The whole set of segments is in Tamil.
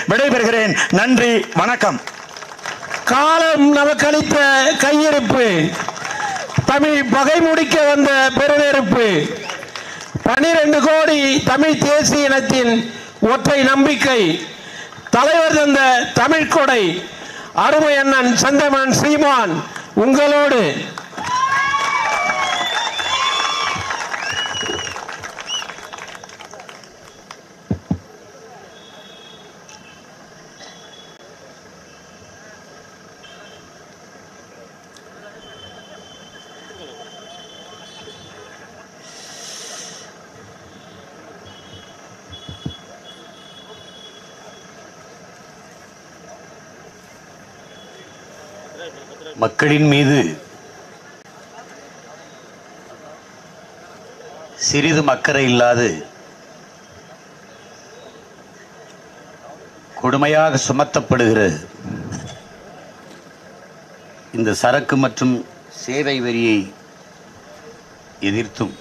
விடைபெறுகிறேன் நன்றி வணக்கம் காலம் நமக்களித்த கையிருப்பு தமிழ் பகை முடிக்க வந்த பெருநெருப்பு பனிரெண்டு கோடி தமிழ் தேசிய இனத்தின் ஒற்றை நம்பிக்கை தலைவர் தந்த தமிழ் கொடை அருமை அண்ணன் சந்தமன் சீமான் உங்களோடு மக்களின் மீது சிறிதும் அக்கறை இல்லாது கொடுமையாக சுமத்தப்படுகிற இந்த சரக்கு மற்றும் சேவை வரியை எதிர்த்தும்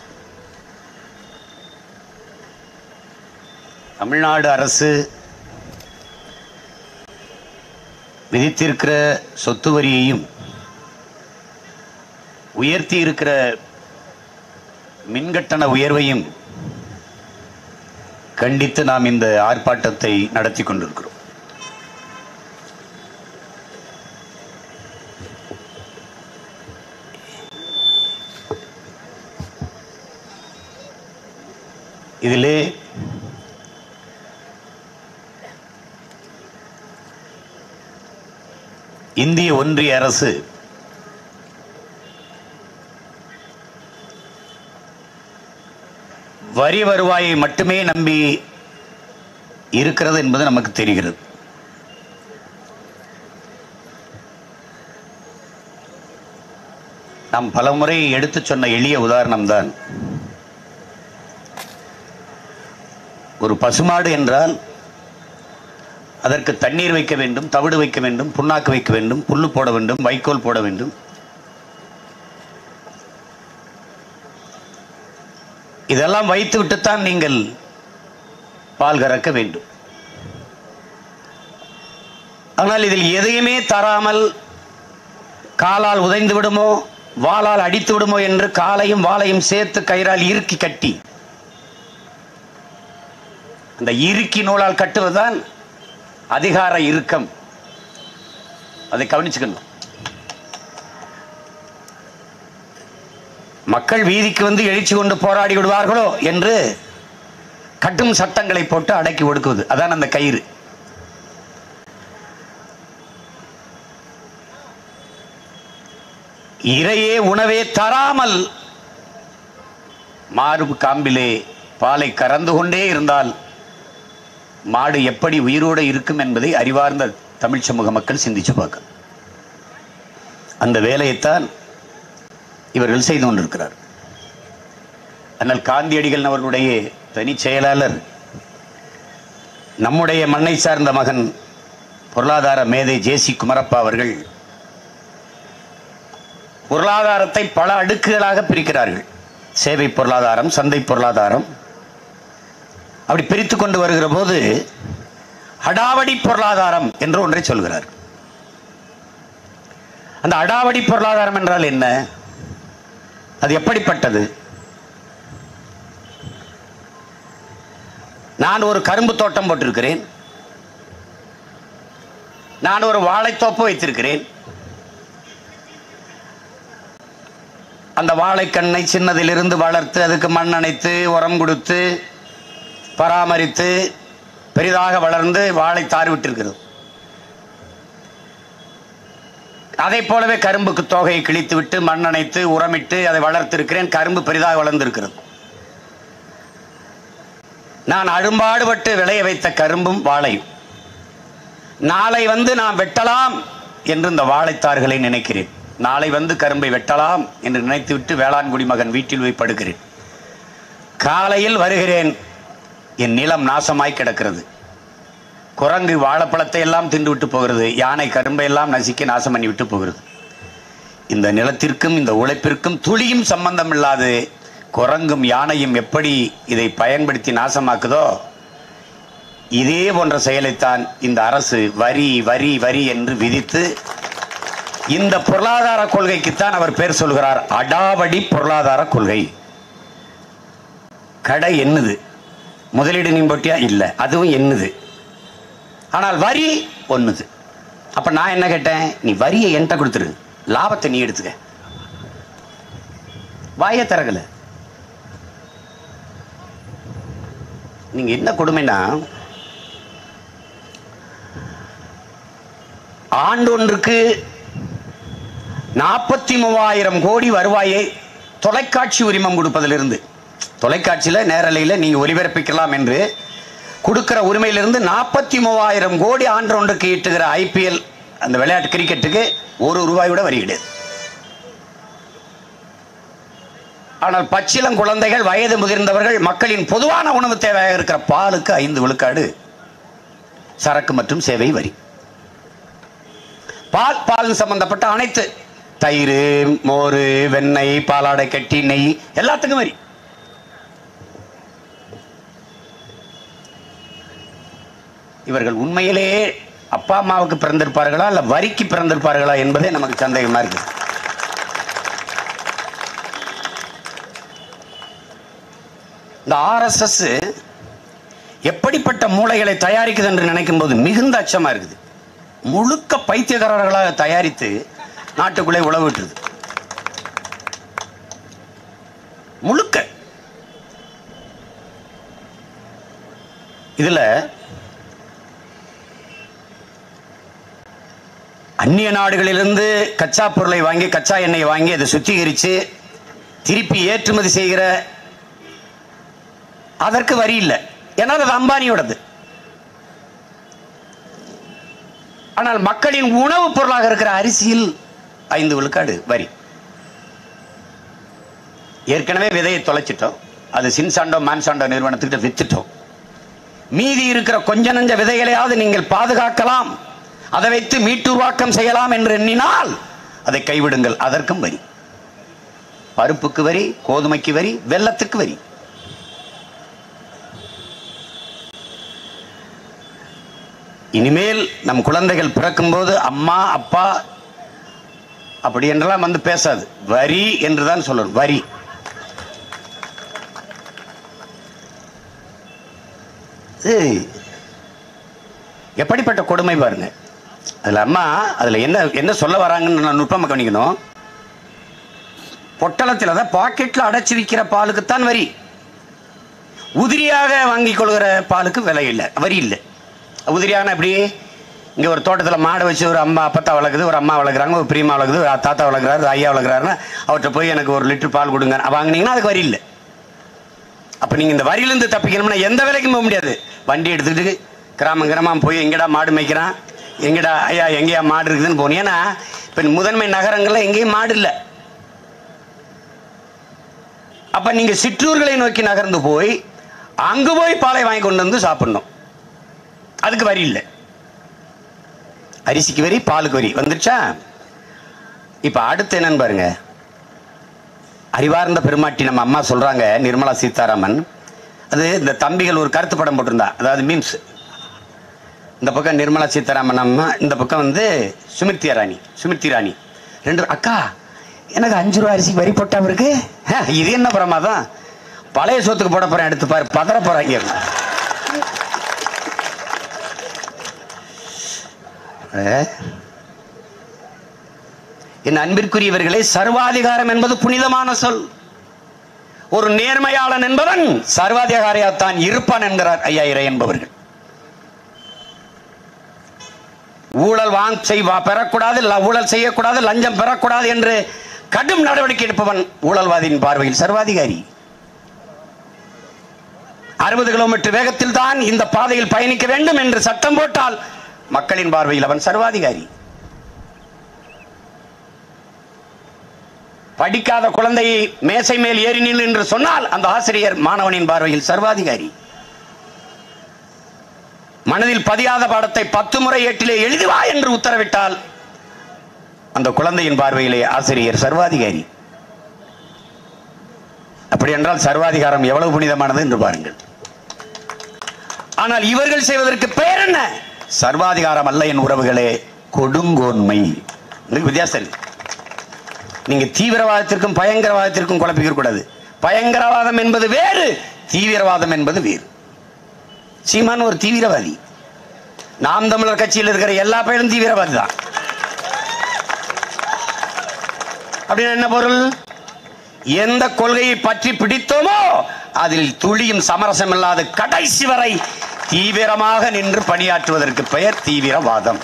தமிழ்நாடு அரசு விதித்திருக்கிற சொத்து வரியையும் உயர்த்தி இருக்கிற மின்கட்டண உயர்வையும் கண்டித்து நாம் இந்த ஆர்ப்பாட்டத்தை நடத்தி கொண்டிருக்கிறோம் இதிலே இந்திய ஒன்றிய அரசு வரி வருவாயை மட்டுமே நம்பி இருக்கிறது என்பது நமக்கு தெரிகிறது நாம் பலமுறை எடுத்துச் சொன்ன எளிய உதாரணம்தான் ஒரு பசுமாடு என்றால் அதற்கு தண்ணீர் வைக்க வேண்டும் தவிடு வைக்க வேண்டும் புண்ணாக்கு வைக்க வேண்டும் புல்லு போட வேண்டும் வைக்கோல் போட வேண்டும் இதெல்லாம் வைத்து விட்டுத்தான் நீங்கள் பால் கறக்க வேண்டும் ஆனால் இதில் எதையுமே தராமல் காலால் உதைந்து விடுமோ வாளால் அடித்து விடுமோ என்று காலையும் வாளையும் சேர்த்து கயிறால் இறுக்கி கட்டி அந்த இறுக்கி நூலால் கட்டுவதுதான் அதிகார இறுக்கம் அதை கவனிச்சுக்கணும் மக்கள் வீதிக்கு வந்து எழுச்சி கொண்டு போராடி விடுவார்களோ என்று கட்டும் சட்டங்களை போட்டு அடக்கி ஒடுக்குவது அதான் அந்த கயிறு இரையே உணவே தராமல் மார்பு காம்பிலே பாலை கறந்து கொண்டே இருந்தால் மாடு எப்படி உயிரோடு இருக்கும் என்பதை அறிவார்ந்த தமிழ் சமூக மக்கள் சிந்திச்சு பார்க்க அந்த வேலையைத்தான் இவர்கள் செய்து கொண்டிருக்கிறார் ஆனால் காந்தியடிகள் அவர்களுடைய தனி செயலாளர் நம்முடைய மண்ணை சார்ந்த மகன் பொருளாதார மேதை ஜேசி குமரப்பா அவர்கள் பொருளாதாரத்தை பல அடுக்குகளாக பிரிக்கிறார்கள் சேவை பொருளாதாரம் சந்தை பொருளாதாரம் அப்படி பிரித்து கொண்டு வருகிற போது அடாவடி பொருளாதாரம் என்று ஒன்றை சொல்கிறார் அந்த அடாவடி பொருளாதாரம் என்றால் என்ன அது எப்படிப்பட்டது நான் ஒரு கரும்பு தோட்டம் போட்டிருக்கிறேன் நான் ஒரு வாழைத்தோப்பு வைத்திருக்கிறேன் அந்த வாழைக்கண்ணை சின்னதிலிருந்து வளர்த்து அதுக்கு மண் அணைத்து உரம் கொடுத்து பராமரித்து பெரிதாக வளர்ந்து வாழை தார் விட்டிருக்கிறது அதை போலவே கரும்புக்கு தோகையை கிழித்து விட்டு மண் அணைத்து உரமிட்டு அதை வளர்த்திருக்கிறேன் கரும்பு பெரிதாக வளர்ந்திருக்கிறது நான் அரும்பாடுபட்டு விளைய வைத்த கரும்பும் வாழையும் நாளை வந்து நான் வெட்டலாம் என்று இந்த வாழைத்தார்களை நினைக்கிறேன் நாளை வந்து கரும்பை வெட்டலாம் என்று நினைத்துவிட்டு வேளாண்குடி மகன் வீட்டில் போய் படுக்கிறேன் காலையில் வருகிறேன் என் நிலம் நாசமாய் கிடக்கிறது குரங்கு வாழைப்பழத்தை எல்லாம் தின்று விட்டு போகிறது யானை கரும்பை எல்லாம் நசுக்கி நாசம் பண்ணி விட்டு போகிறது இந்த நிலத்திற்கும் இந்த உழைப்பிற்கும் துளியும் சம்பந்தம் இல்லாது குரங்கும் யானையும் எப்படி இதை பயன்படுத்தி நாசமாக்குதோ இதே போன்ற செயலைத்தான் இந்த அரசு வரி வரி வரி என்று விதித்து இந்த பொருளாதார கொள்கைக்குத்தான் அவர் பேர் சொல்கிறார் அடாவடி பொருளாதார கொள்கை கடை என்னது முதலீடு நீ போட்டியா இல்லை அதுவும் என்னது ஆனால் வரி ஒண்ணுது அப்ப நான் என்ன கேட்டேன் நீ வரியை என்கிட்ட கொடுத்துரு லாபத்தை நீ எடுத்துக்க வாயை திறக்கல நீங்க என்ன கொடுமைனா ஆண்டு ஒன்றுக்கு நாற்பத்தி மூவாயிரம் கோடி வருவாயை தொலைக்காட்சி உரிமம் கொடுப்பதிலிருந்து தொலைக்காட்சியில் நேரலையில் நீங்கள் ஒலிபரப்பிக்கலாம் என்று கொடுக்கிற உரிமையிலிருந்து நாற்பத்தி மூவாயிரம் கோடி ஆண்டு ஒன்றுக்கு ஈட்டுகிற ஐபிஎல் அந்த விளையாட்டு கிரிக்கெட்டுக்கு ஒரு ரூபாய் கூட வரி கிடையாது ஆனால் பச்சிளம் குழந்தைகள் வயது முதிர்ந்தவர்கள் மக்களின் பொதுவான உணவு தேவையாக இருக்கிற பாலுக்கு ஐந்து விழுக்காடு சரக்கு மற்றும் சேவை வரி பால் பால் சம்பந்தப்பட்ட அனைத்து தயிர் மோர் வெண்ணெய் பாலாடை கட்டி நெய் எல்லாத்துக்கும் வரி இவர்கள் உண்மையிலேயே அப்பா அம்மாவுக்கு பிறந்திருப்பார்களா இல்ல வரிக்கு பிறந்திருப்பார்களா என்பதே நமக்கு சந்தேகமா இருக்கு இந்த ஆர்எஸ்எஸ் எப்படிப்பட்ட மூளைகளை தயாரிக்குது என்று நினைக்கும் போது மிகுந்த அச்சமா இருக்குது முழுக்க பைத்தியக்காரர்களாக தயாரித்து நாட்டுக்குள்ளே உழவிட்டுருது முழுக்க இதுல அந்நிய நாடுகளிலிருந்து கச்சா பொருளை வாங்கி கச்சா எண்ணெய் வாங்கி அதை சுத்திகரித்து திருப்பி ஏற்றுமதி செய்கிற அதற்கு வரி இல்லை ஏன்னா அது அம்பானியோடது ஆனால் மக்களின் உணவுப் பொருளாக இருக்கிற அரிசியில் ஐந்து விழுக்காடு வரி ஏற்கனவே விதையை தொலைச்சிட்டோம் அது சின்சாண்டோ மான்சாண்டோ நிறுவனத்துக்கிட்ட வித்துட்டோம் மீதி இருக்கிற கொஞ்ச நஞ்ச விதைகளையாவது நீங்கள் பாதுகாக்கலாம் அதை வைத்து மீட்டுருவாக்கம் செய்யலாம் என்று எண்ணினால் அதை கைவிடுங்கள் அதற்கும் வரி பருப்புக்கு வரி கோதுமைக்கு வரி வெள்ளத்துக்கு வரி இனிமேல் நம் குழந்தைகள் பிறக்கும்போது அம்மா அப்பா அப்படி என்றெல்லாம் வந்து பேசாது வரி என்றுதான் சொல்லணும் வரி ஏய், எப்படிப்பட்ட கொடுமை பாருங்க அதுல அம்மா அதுல என்ன என்ன சொல்ல வராங்கன்னு நான் நுட்பமா கவனிக்கணும் பொட்டலத்தில் தான் பாக்கெட்ல அடைச்சு விற்கிற பாலுக்குத்தான் வரி உதிரியாக வாங்கிக் கொள்கிற பாலுக்கு விலை இல்லை வரி இல்லை உதிரியான எப்படி இங்கே ஒரு தோட்டத்தில் மாடை வச்சு ஒரு அம்மா அப்பத்தா வளர்க்குது ஒரு அம்மா வளர்க்குறாங்க ஒரு பிரியமா வளர்க்குது ஒரு தாத்தா வளர்க்குறாரு ஒரு ஐயா வளர்க்குறாருன்னா அவர்கிட்ட போய் எனக்கு ஒரு லிட்டர் பால் கொடுங்க வாங்குனீங்கன்னா அதுக்கு வரி இல்லை அப்போ நீங்கள் இந்த வரியிலேருந்து தப்பிக்கணும்னா எந்த வேலைக்கும் போக முடியாது வண்டி எடுத்துக்கிட்டு கிராமம் கிராமம் போய் எங்கடா மாடு மேய்க்கிறான் எங்கடா ஐயா எங்கேயா மாடு இருக்குதுன்னு போகணும் ஏன்னா இப்போ முதன்மை நகரங்களில் எங்கேயும் மாடு இல்லை அப்ப நீங்க சிற்றூர்களை நோக்கி நகர்ந்து போய் அங்கு போய் பாலை வாங்கி கொண்டு வந்து சாப்பிடணும் அதுக்கு வரி இல்லை அரிசிக்கு வரி பாலுக்கு வரி வந்துருச்சா இப்ப அடுத்து என்னன்னு பாருங்க அறிவார்ந்த பெருமாட்டி நம்ம அம்மா சொல்றாங்க நிர்மலா சீதாராமன் அது இந்த தம்பிகள் ஒரு கருத்து படம் போட்டிருந்தா அதாவது மீம்ஸ் இந்த பக்கம் நிர்மலா சீதாராமன் அம்மா இந்த பக்கம் வந்து சுமிர்த்தி ராணி சுமிர்த்தி ராணி ரெண்டு அக்கா எனக்கு அஞ்சு ரூபா அரிசி வரி போட்டா இருக்கு இது என்ன பிரமாதம் பழைய சோத்துக்கு போட போறேன் எடுத்து பாரு பதற போறாங்க அஹ். என் அன்பிற்குரியவர்களே சர்வாதிகாரம் என்பது புனிதமான சொல் ஒரு நேர்மையாளன் என்பவன் சர்வாதிகாரியாத்தான் இருப்பான் என்கிறார் ஐயா இறை என்பவர்கள் ஊழல் வாங்க செய் வா- பெறக்கூடாது ல- ஊழல் செய்யக்கூடாது லஞ்சம் பெறக்கூடாது என்று கடும் நடவடிக்கை எடுப்பவன் ஊழல்வாதியின் பார்வையில் சர்வாதிகாரி அறுபது கிலோமீட்டர் வேகத்தில் தான் இந்த பாதையில் பயணிக்க வேண்டும் என்று சட்டம் போட்டால் மக்களின் பார்வையில் அவன் சர்வாதிகாரி படிக்காத குழந்தையை மேசை மேல் ஏறி நில் என்று சொன்னால் அந்த ஆசிரியர் மாணவனின் பார்வையில் சர்வாதிகாரி மனதில் பதியாத பாடத்தை பத்து முறை ஏட்டிலே எழுதி வா என்று உத்தரவிட்டால் அந்த குழந்தையின் பார்வையிலே ஆசிரியர் சர்வாதிகாரி அப்படி என்றால் சர்வாதிகாரம் எவ்வளவு புனிதமானது என்று பாருங்கள் ஆனால் இவர்கள் செய்வதற்கு பெயர் என்ன சர்வாதிகாரம் அல்ல என் உறவுகளே கொடுங்கோன்மை இதுக்கு வித்தியாசம் இருக்கு நீங்க தீவிரவாதத்திற்கும் பயங்கரவாதத்திற்கும் குழப்பிக்க கூடாது பயங்கரவாதம் என்பது வேறு தீவிரவாதம் என்பது வேறு சீமான் ஒரு தீவிரவாதி நாம் தமிழர் கட்சியில் இருக்கிற எல்லா பேரும் தீவிரவாதி தான் அப்படின்னா என்ன பொருள் எந்த கொள்கையை பற்றி பிடித்தோமோ அதில் துளியும் சமரசம் இல்லாத கடைசி வரை தீவிரமாக நின்று பணியாற்றுவதற்கு பெயர் தீவிரவாதம்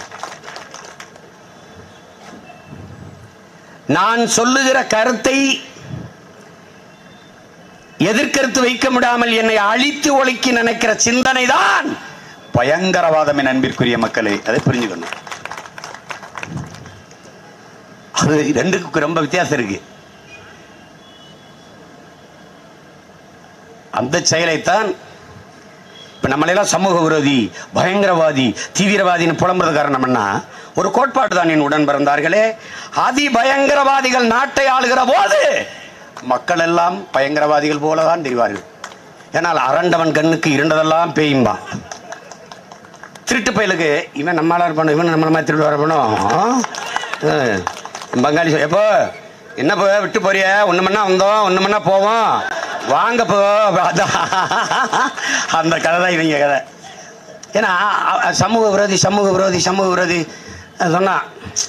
நான் சொல்லுகிற கருத்தை எதிர்கருத்து வைக்க முடியாமல் என்னை அழித்து ஒழிக்க நினைக்கிற சிந்தனை தான் பயங்கரவாதம் என் அன்பிற்குரிய மக்களே அதை புரிஞ்சுக்கணும் அது ரெண்டுக்கு ரொம்ப வித்தியாசம் இருக்கு அந்த செயலைத்தான் இப்ப நம்மளெல்லாம் சமூக விரோதி பயங்கரவாதி தீவிரவாதின்னு புலம்புறது காரணம் என்ன ஒரு கோட்பாடு தான் என் உடன் பிறந்தார்களே அதி பயங்கரவாதிகள் நாட்டை ஆளுகிற போது மக்கள் எல்லாம் பயங்கரவாதிகள் போலதான் தெரிவார்கள் ஏனால் அரண்டவன் கண்ணுக்கு இருண்டதெல்லாம் பேயும்பா திருட்டு பயலுக்கு இவன் நம்மளால இருப்பானோ இவன் நம்மள மாதிரி திருட்டு வரப்பணும் பங்காளி சொல், எப்போ என்ன போ விட்டு போறிய ஒன்று மணி வந்தோம் ஒன்று மணி போவோம் வாங்க போ அதான் அந்த கதை தான் இவங்க கதை ஏன்னா அ- அ- சமூக விரோதி சமூக விரோதி சமூக விரோதி அது சொன்னான்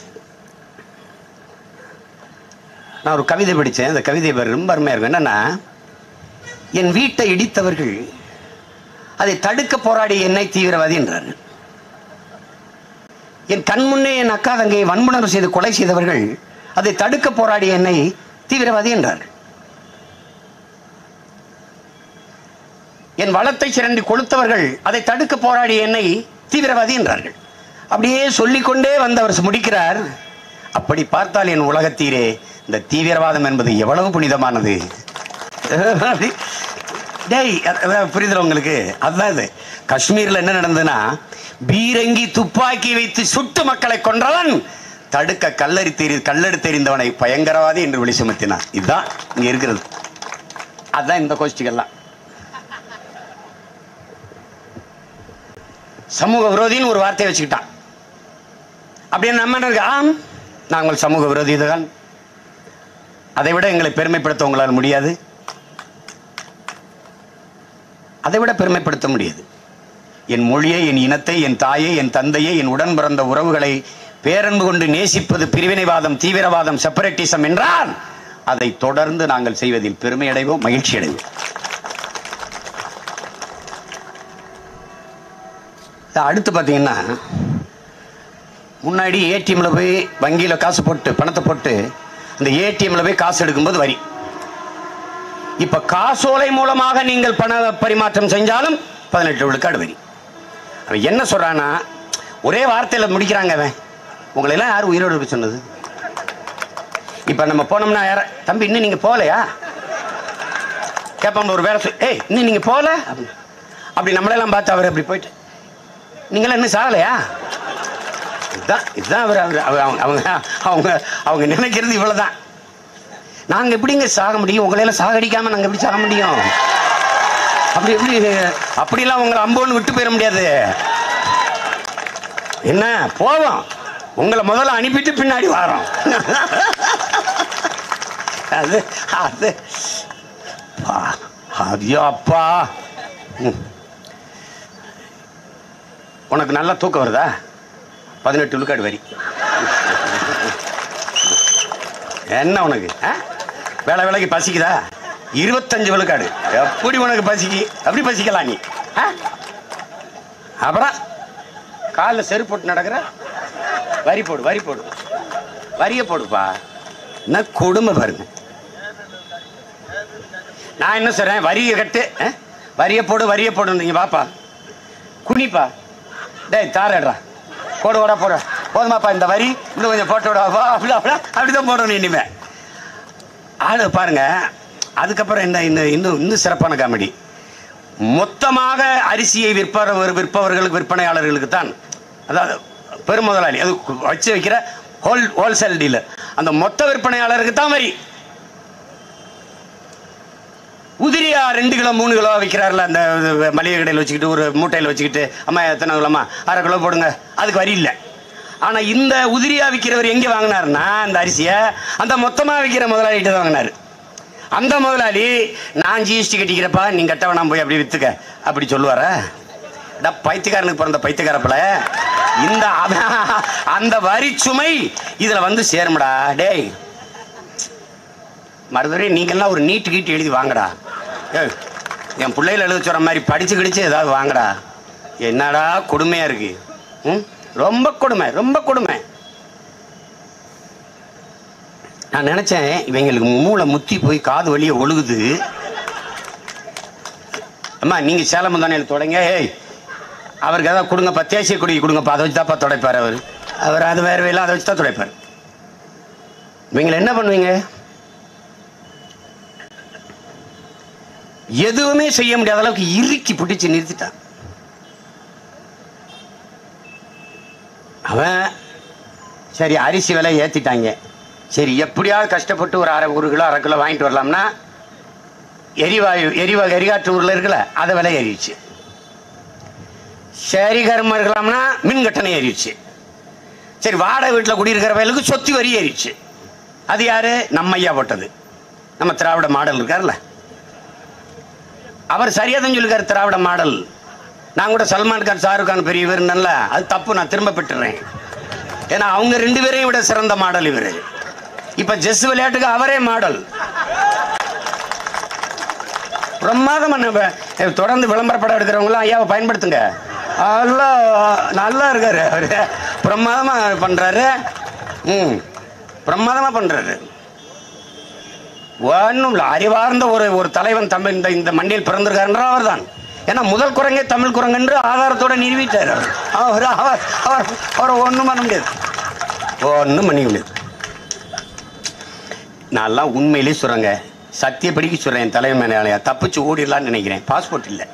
நான் ஒரு கவிதை படித்தேன் அந்த கவிதை பேர் ரொம்ப அருமையாக இருக்கும் என்னன்னா என் வீட்டை இடித்தவர்கள் அதை தடுக்க போராடி என்னை தீவிரவாதி என்றார் என் கண் முன்னே என் அக்கா தங்கையை வன்புணர்வு செய்து கொலை செய்தவர்கள் அதை தடுக்க போராடி என்னை தீவிரவாதி என்றார் என் வளத்தை சிரண்டி கொளுத்தவர்கள் அதை தடுக்க போராடி என்னை தீவிரவாதி என்றார்கள் அப்படியே சொல்லிக்கொண்டே வந்தவர் முடிக்கிறார் அப்படி பார்த்தால் என் உலகத்தீரே இந்த தீவிரவாதம் என்பது எவ்வளவு புனிதமானது அப்படி டேய் அ- அதான் புரியுதுல உங்களுக்கு அதுதான் இது காஷ்மீர்ல என்ன நடந்ததுன்னா பீரங்கி துப்பாக்கி வைத்து சுட்டு மக்களை கொன்றவன் தடுக்க கல்லறி தெரி கல்லெடுத்து எறிந்தவனை பயங்கரவாதி என்று வெளி சுமத்தினான் இதுதான் இங்க இருக்கிறது அதுதான் இந்த கோஷ்டிகள்லாம் சமூக விரோதின்னு ஒரு வார்த்தையை வச்சுக்கிட்டான் அப்படின்னு நம்ம என்ன இருக்கு? ஆம் நாங்கள் சமூக விரோதி தான் அதை விட எங்களை பெருமைப்படுத்த உங்களால் முடியாது அதை விட பெருமைப்படுத்த முடியாது என் மொழியை என் இனத்தை என் தாயை என் தந்தையை என் உடன் பிறந்த உறவுகளை பேரன்பு கொண்டு நேசிப்பது பிரிவினைவாதம் தீவிரவாதம் செப்பரேட்டிசம் என்றால் அதை தொடர்ந்து நாங்கள் செய்வதில் பெருமை அடைவோம் மகிழ்ச்சி அடைவோம் இது அடுத்து பார்த்தீங்கன்னா முன்னாடி ஏடிஎம்ல போய் வங்கியில் காசு போட்டு பணத்தை போட்டு அந்த ஏடிஎம்ல போய் காசு எடுக்கும்போது வரி இப்ப காசோலை மூலமாக நீங்கள் பண பரிமாற்றம் செஞ்சாலும் பதினெட்டு விழுக்காடு வரி அவன் என்ன சொல்றானா ஒரே வார்த்தையில முடிக்கிறாங்க அவன் உங்களை எல்லாம் யார் உயிரோடு இருக்க சொன்னது இப்ப நம்ம போனோம்னா யார தம்பி இன்னும் நீங்க போகலையா கேட்பான் ஒரு வேலை சொல் ஏய் இன்னும் நீங்க போகல அப்படி அப்படி நம்மளெல்லாம் பார்த்து அவர் அப்படி போயிட்டு நீங்களாம் இன்னும் சாகலையா இதுதான் இதுதான் அவர் அவர் அவர் அவங்க அவங்க அவங்க அவங்க நினைக்கிறது இவ்வளவுதான் நாங்க எப்படிங்க சாக முடியும் உங்களையெல்லாம் சாகடிக்காம நாங்க எப்படி சாக முடியும் அப்படி எப்படி அப்படிலாம் உங்களை அம்போன்னு விட்டு போயிட முடியாது என்ன போவோம் உங்களை முதல்ல அனுப்பிட்டு பின்னாடி வரோம் அது அது பா- ஐயோ அப்பா ம். உனக்கு நல்லா தூக்கம் வருதா பதினெட்டு விழுக்காடு வரி என்ன உனக்கு ஆ? வேலை வேலைக்கு பசிக்குதா இருபத்தஞ்சு விழுக்காடு எப்படி உனக்கு பசிக்கு அப்படி பசிக்கலாம் நீ ஆ? அப்புறம் காலில் செருப்பு போட்டு நடக்கிற வரி போடு வரி போடு வரியை போடுப்பா என்ன கொடுமை பாருங்க நான் என்ன சொல்றேன் வரியை கட்டு ஆ? வரியை போடு வரியை போடு நீங்க வாப்பா குனிப்பா டேய் தாரடா போடு ஓடா போடு போதுமாப்பா இந்த வரி இன்னும் கொஞ்சம் போட்டு விடா வா, அப்படி அப்படி அப்படிதான் போடணும் இனிமே ஆளு பாருங்க அதுக்கப்புறம் என்ன இன்னும் இன்னும் இன்னும் சிறப்பான காமெடி மொத்தமாக அரிசியை விற்பவர் விற்பவர்களுக்கு விற்பனையாளர்களுக்கு தான் அதாவது பெருமுதலாளி அது வச்சு வைக்கிற ஹோல் ஹோல்சேல் டீலர் அந்த மொத்த விற்பனையாளருக்கு தான் வரி உதிரியா ரெண்டு கிலோ மூணு கிலோ விற்கிறாருல அந்த இது மளிகை கடையில் வச்சுக்கிட்டு ஒரு மூட்டையில் வச்சுக்கிட்டு அம்மா எத்தனை கிலோமா அரை கிலோ போடுங்க அதுக்கு வரி இல்லை ஆனா இந்த உதிரியா விற்கிறவர் எங்க வாங்கினாருன்னா அந்த அரிசியை அந்த மொத்தமா விற்கிற முதலாளிகிட்ட தான் வாங்கினாரு அந்த முதலாளி நான் ஜிஎஸ்டி கட்டிக்கிறப்பா நீ கட்ட வேணாம் போய் அப்படி வித்துக்க அப்படி சொல்லுவாரா டா பைத்தியக்காரனுக்கு பிறந்த பைத்தியக்காரப்பல இந்த அவ- அந்த வரி சுமை இதுல வந்து சேரும்டா டேய் மறுபடியும் நீங்கெல்லாம் ஒரு நீட்டு கீட்டு எழுதி வாங்கடா ஏய், என் பிள்ளைகள் எழுத சொல்ற மாதிரி படிச்சு கிடிச்சு ஏதாவது வாங்கடா என்னடா கொடுமையா இருக்கு ம் ரொம்ப கொடுமை ரொம்ப கொடுமை நான் நினைச்சேன் இவங்களுக்கு மூளை முத்தி போய் காது வழியே ஒழுகுது அம்மா நீங்க சேலம் தானே தொடங்க ஏய் அவருக்கு ஏதாவது கொடுங்கப்பா தேசிய கொடி கொடுங்கப்பா அதை வச்சு தான்ப்பா துடைப்பார் அவர் அவர் அது வேற வேலை அதை வச்சு தான் துடைப்பார் இவங்களை என்ன பண்ணுவீங்க எதுவுமே செய்ய முடியாத அளவுக்கு இறுக்கி பிடிச்சு நிறுத்திட்டான் அவன் சரி அரிசி விலை ஏத்திட்டாங்க சரி எப்படியாவது கஷ்டப்பட்டு ஒரு அரை ஒரு கிலோ அரை கிலோ வாங்கிட்டு வரலாம்னா எரிவாயு எரிவா எரிகாற்று ஊரில் இருக்குல்ல அதை விலை ஏறிடுச்சு சரி கரும இருக்கலாம்னா மின் கட்டணம் ஏறிடுச்சு சரி வாடகை வீட்டில் குடியிருக்கிறவங்களுக்கு சொத்து வரி ஏறிடுச்சு அது யாரு நம்ம ஐயா போட்டது நம்ம திராவிட மாடல் இருக்கார்ல அவர் சரியா தான் சொல்லிருக்காரு திராவிட மாடல் நான் கூட சல்மான் கான் ஷாருக் கான் பெரிய இவர் நல்ல அது தப்பு நான் திரும்ப பெற்றுறேன் ஏன்னா அவங்க ரெண்டு பேரையும் விட சிறந்த மாடல் இவர் இப்ப ஜெஸ் விளையாட்டுக்கு அவரே மாடல் பிரமாதம் தொடர்ந்து விளம்பர படம் எடுக்கிறவங்களாம் ஐயாவை பயன்படுத்துங்க நல்லா நல்லா இருக்காரு அவரு பிரமாதமா பண்றாரு ம் பிரமாதமா பண்றாரு ஒன்றும் இல்லை அறிவார்ந்த ஒரு ஒரு தலைவன் தமிழ் இந்த இந்த மண்ணில் பிறந்திருக்காருன்ற அவர் தான் ஏன்னா முதல் குரங்கே தமிழ் குரங்கென்று ஆதாரத்தோட நிரூபித்தார் அவர் அவர் அவர் அவர் அவரை ஒன்றும் பண்ண முடியாது ஒன்றும் பண்ணிக்க முடியாது நான்லாம் உண்மையிலே சொல்கிறேங்க சத்தியப்படிக்கு சொல்கிறேன் என் தலைமை மேலே தப்பிச்சு ஓடிடலான்னு நினைக்கிறேன் பாஸ்போர்ட் இல்லை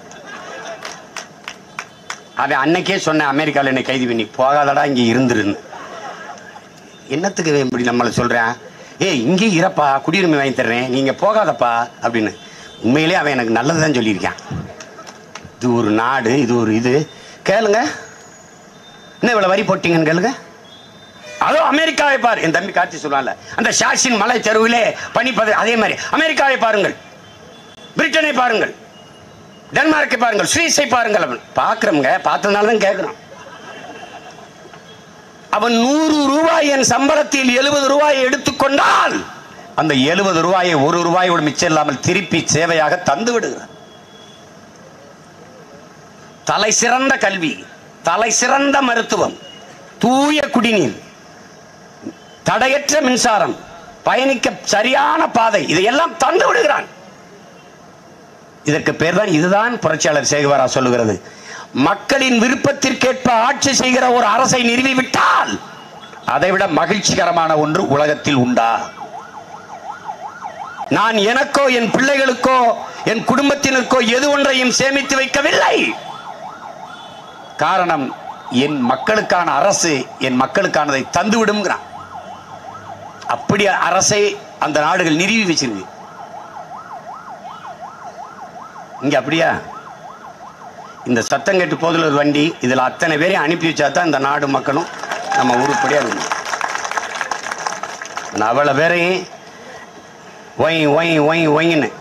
அவன் அன்னைக்கே சொன்னேன் அமெரிக்காவில் என்னை கைது பண்ணி போகாதடா இங்கே இருந்துருன்னு என்னத்துக்கு இவன் இப்படி நம்மளை சொல்கிறேன் ஏய் இங்கே இறப்பா குடியுரிமை வாங்கி தர்றேன் நீங்கள் போகாதப்பா அப்படின்னு உண்மையிலே அவன் எனக்கு நல்லது தான் சொல்லியிருக்கான் இது ஒரு நாடு இது ஒரு இது கேளுங்க என்ன இவ்வளோ வரி போட்டீங்கன்னு கேளுங்க அதோ அமெரிக்காவை பார் என் தம்பி காட்சி சொல்லுவான்ல அந்த ஷாஷின் மலை தெருவிலே பனிப்பது அதே மாதிரி அமெரிக்காவை பாருங்கள் பிரிட்டனை பாருங்கள் டென்மார்க்கை பாருங்கள் சுவிஸை பாருங்கள் அவன் பார்க்குறோங்க பார்த்ததுனால தான் கேட்குறோம் அவன் நூறு ரூபாய் என் சம்பளத்தில் எழுபது ரூபாயை எடுத்துக்கொண்டால் அந்த எழுபது ரூபாயை ஒரு ரூபாயோடு மிச்சம் இல்லாமல் திருப்பி சேவையாக தந்து விடுகிறான் தலை சிறந்த கல்வி தலை சிறந்த மருத்துவம் தூய குடிநீர் தடையற்ற மின்சாரம் பயணிக்க சரியான பாதை இதையெல்லாம் தந்து விடுகிறான் இதற்கு பேர் தான் இதுதான் புரட்சியாளர் சேகுவாரா சொல்லுகிறது மக்களின் விருப்பத்திற்கேற்ப ஆட்சி செய்கிற ஒரு அரசை நிறுவிவிட்டால் அதைவிட மகிழ்ச்சிகரமான ஒன்று உலகத்தில் உண்டா நான் எனக்கோ என் பிள்ளைகளுக்கோ என் குடும்பத்தினருக்கோ எது ஒன்றையும் சேமித்து வைக்கவில்லை காரணம் என் மக்களுக்கான அரசு என் மக்களுக்கானதை தந்து விடுங்கிறான் அப்படி அரசை அந்த நாடுகள் நிறுவி வச்சிருக்கு இங்க அப்படியா இந்த சத்தம் கேட்டு போதில் ஒரு வண்டி இதுல அத்தனை பேரையும் அனுப்பி வச்சா தான் இந்த நாடு மக்களும் நம்ம உருப்படியா இருக்கணும் நான் அவ்வளவு பேரையும் ஒய் ஒய் ஒய் ஒயின்னு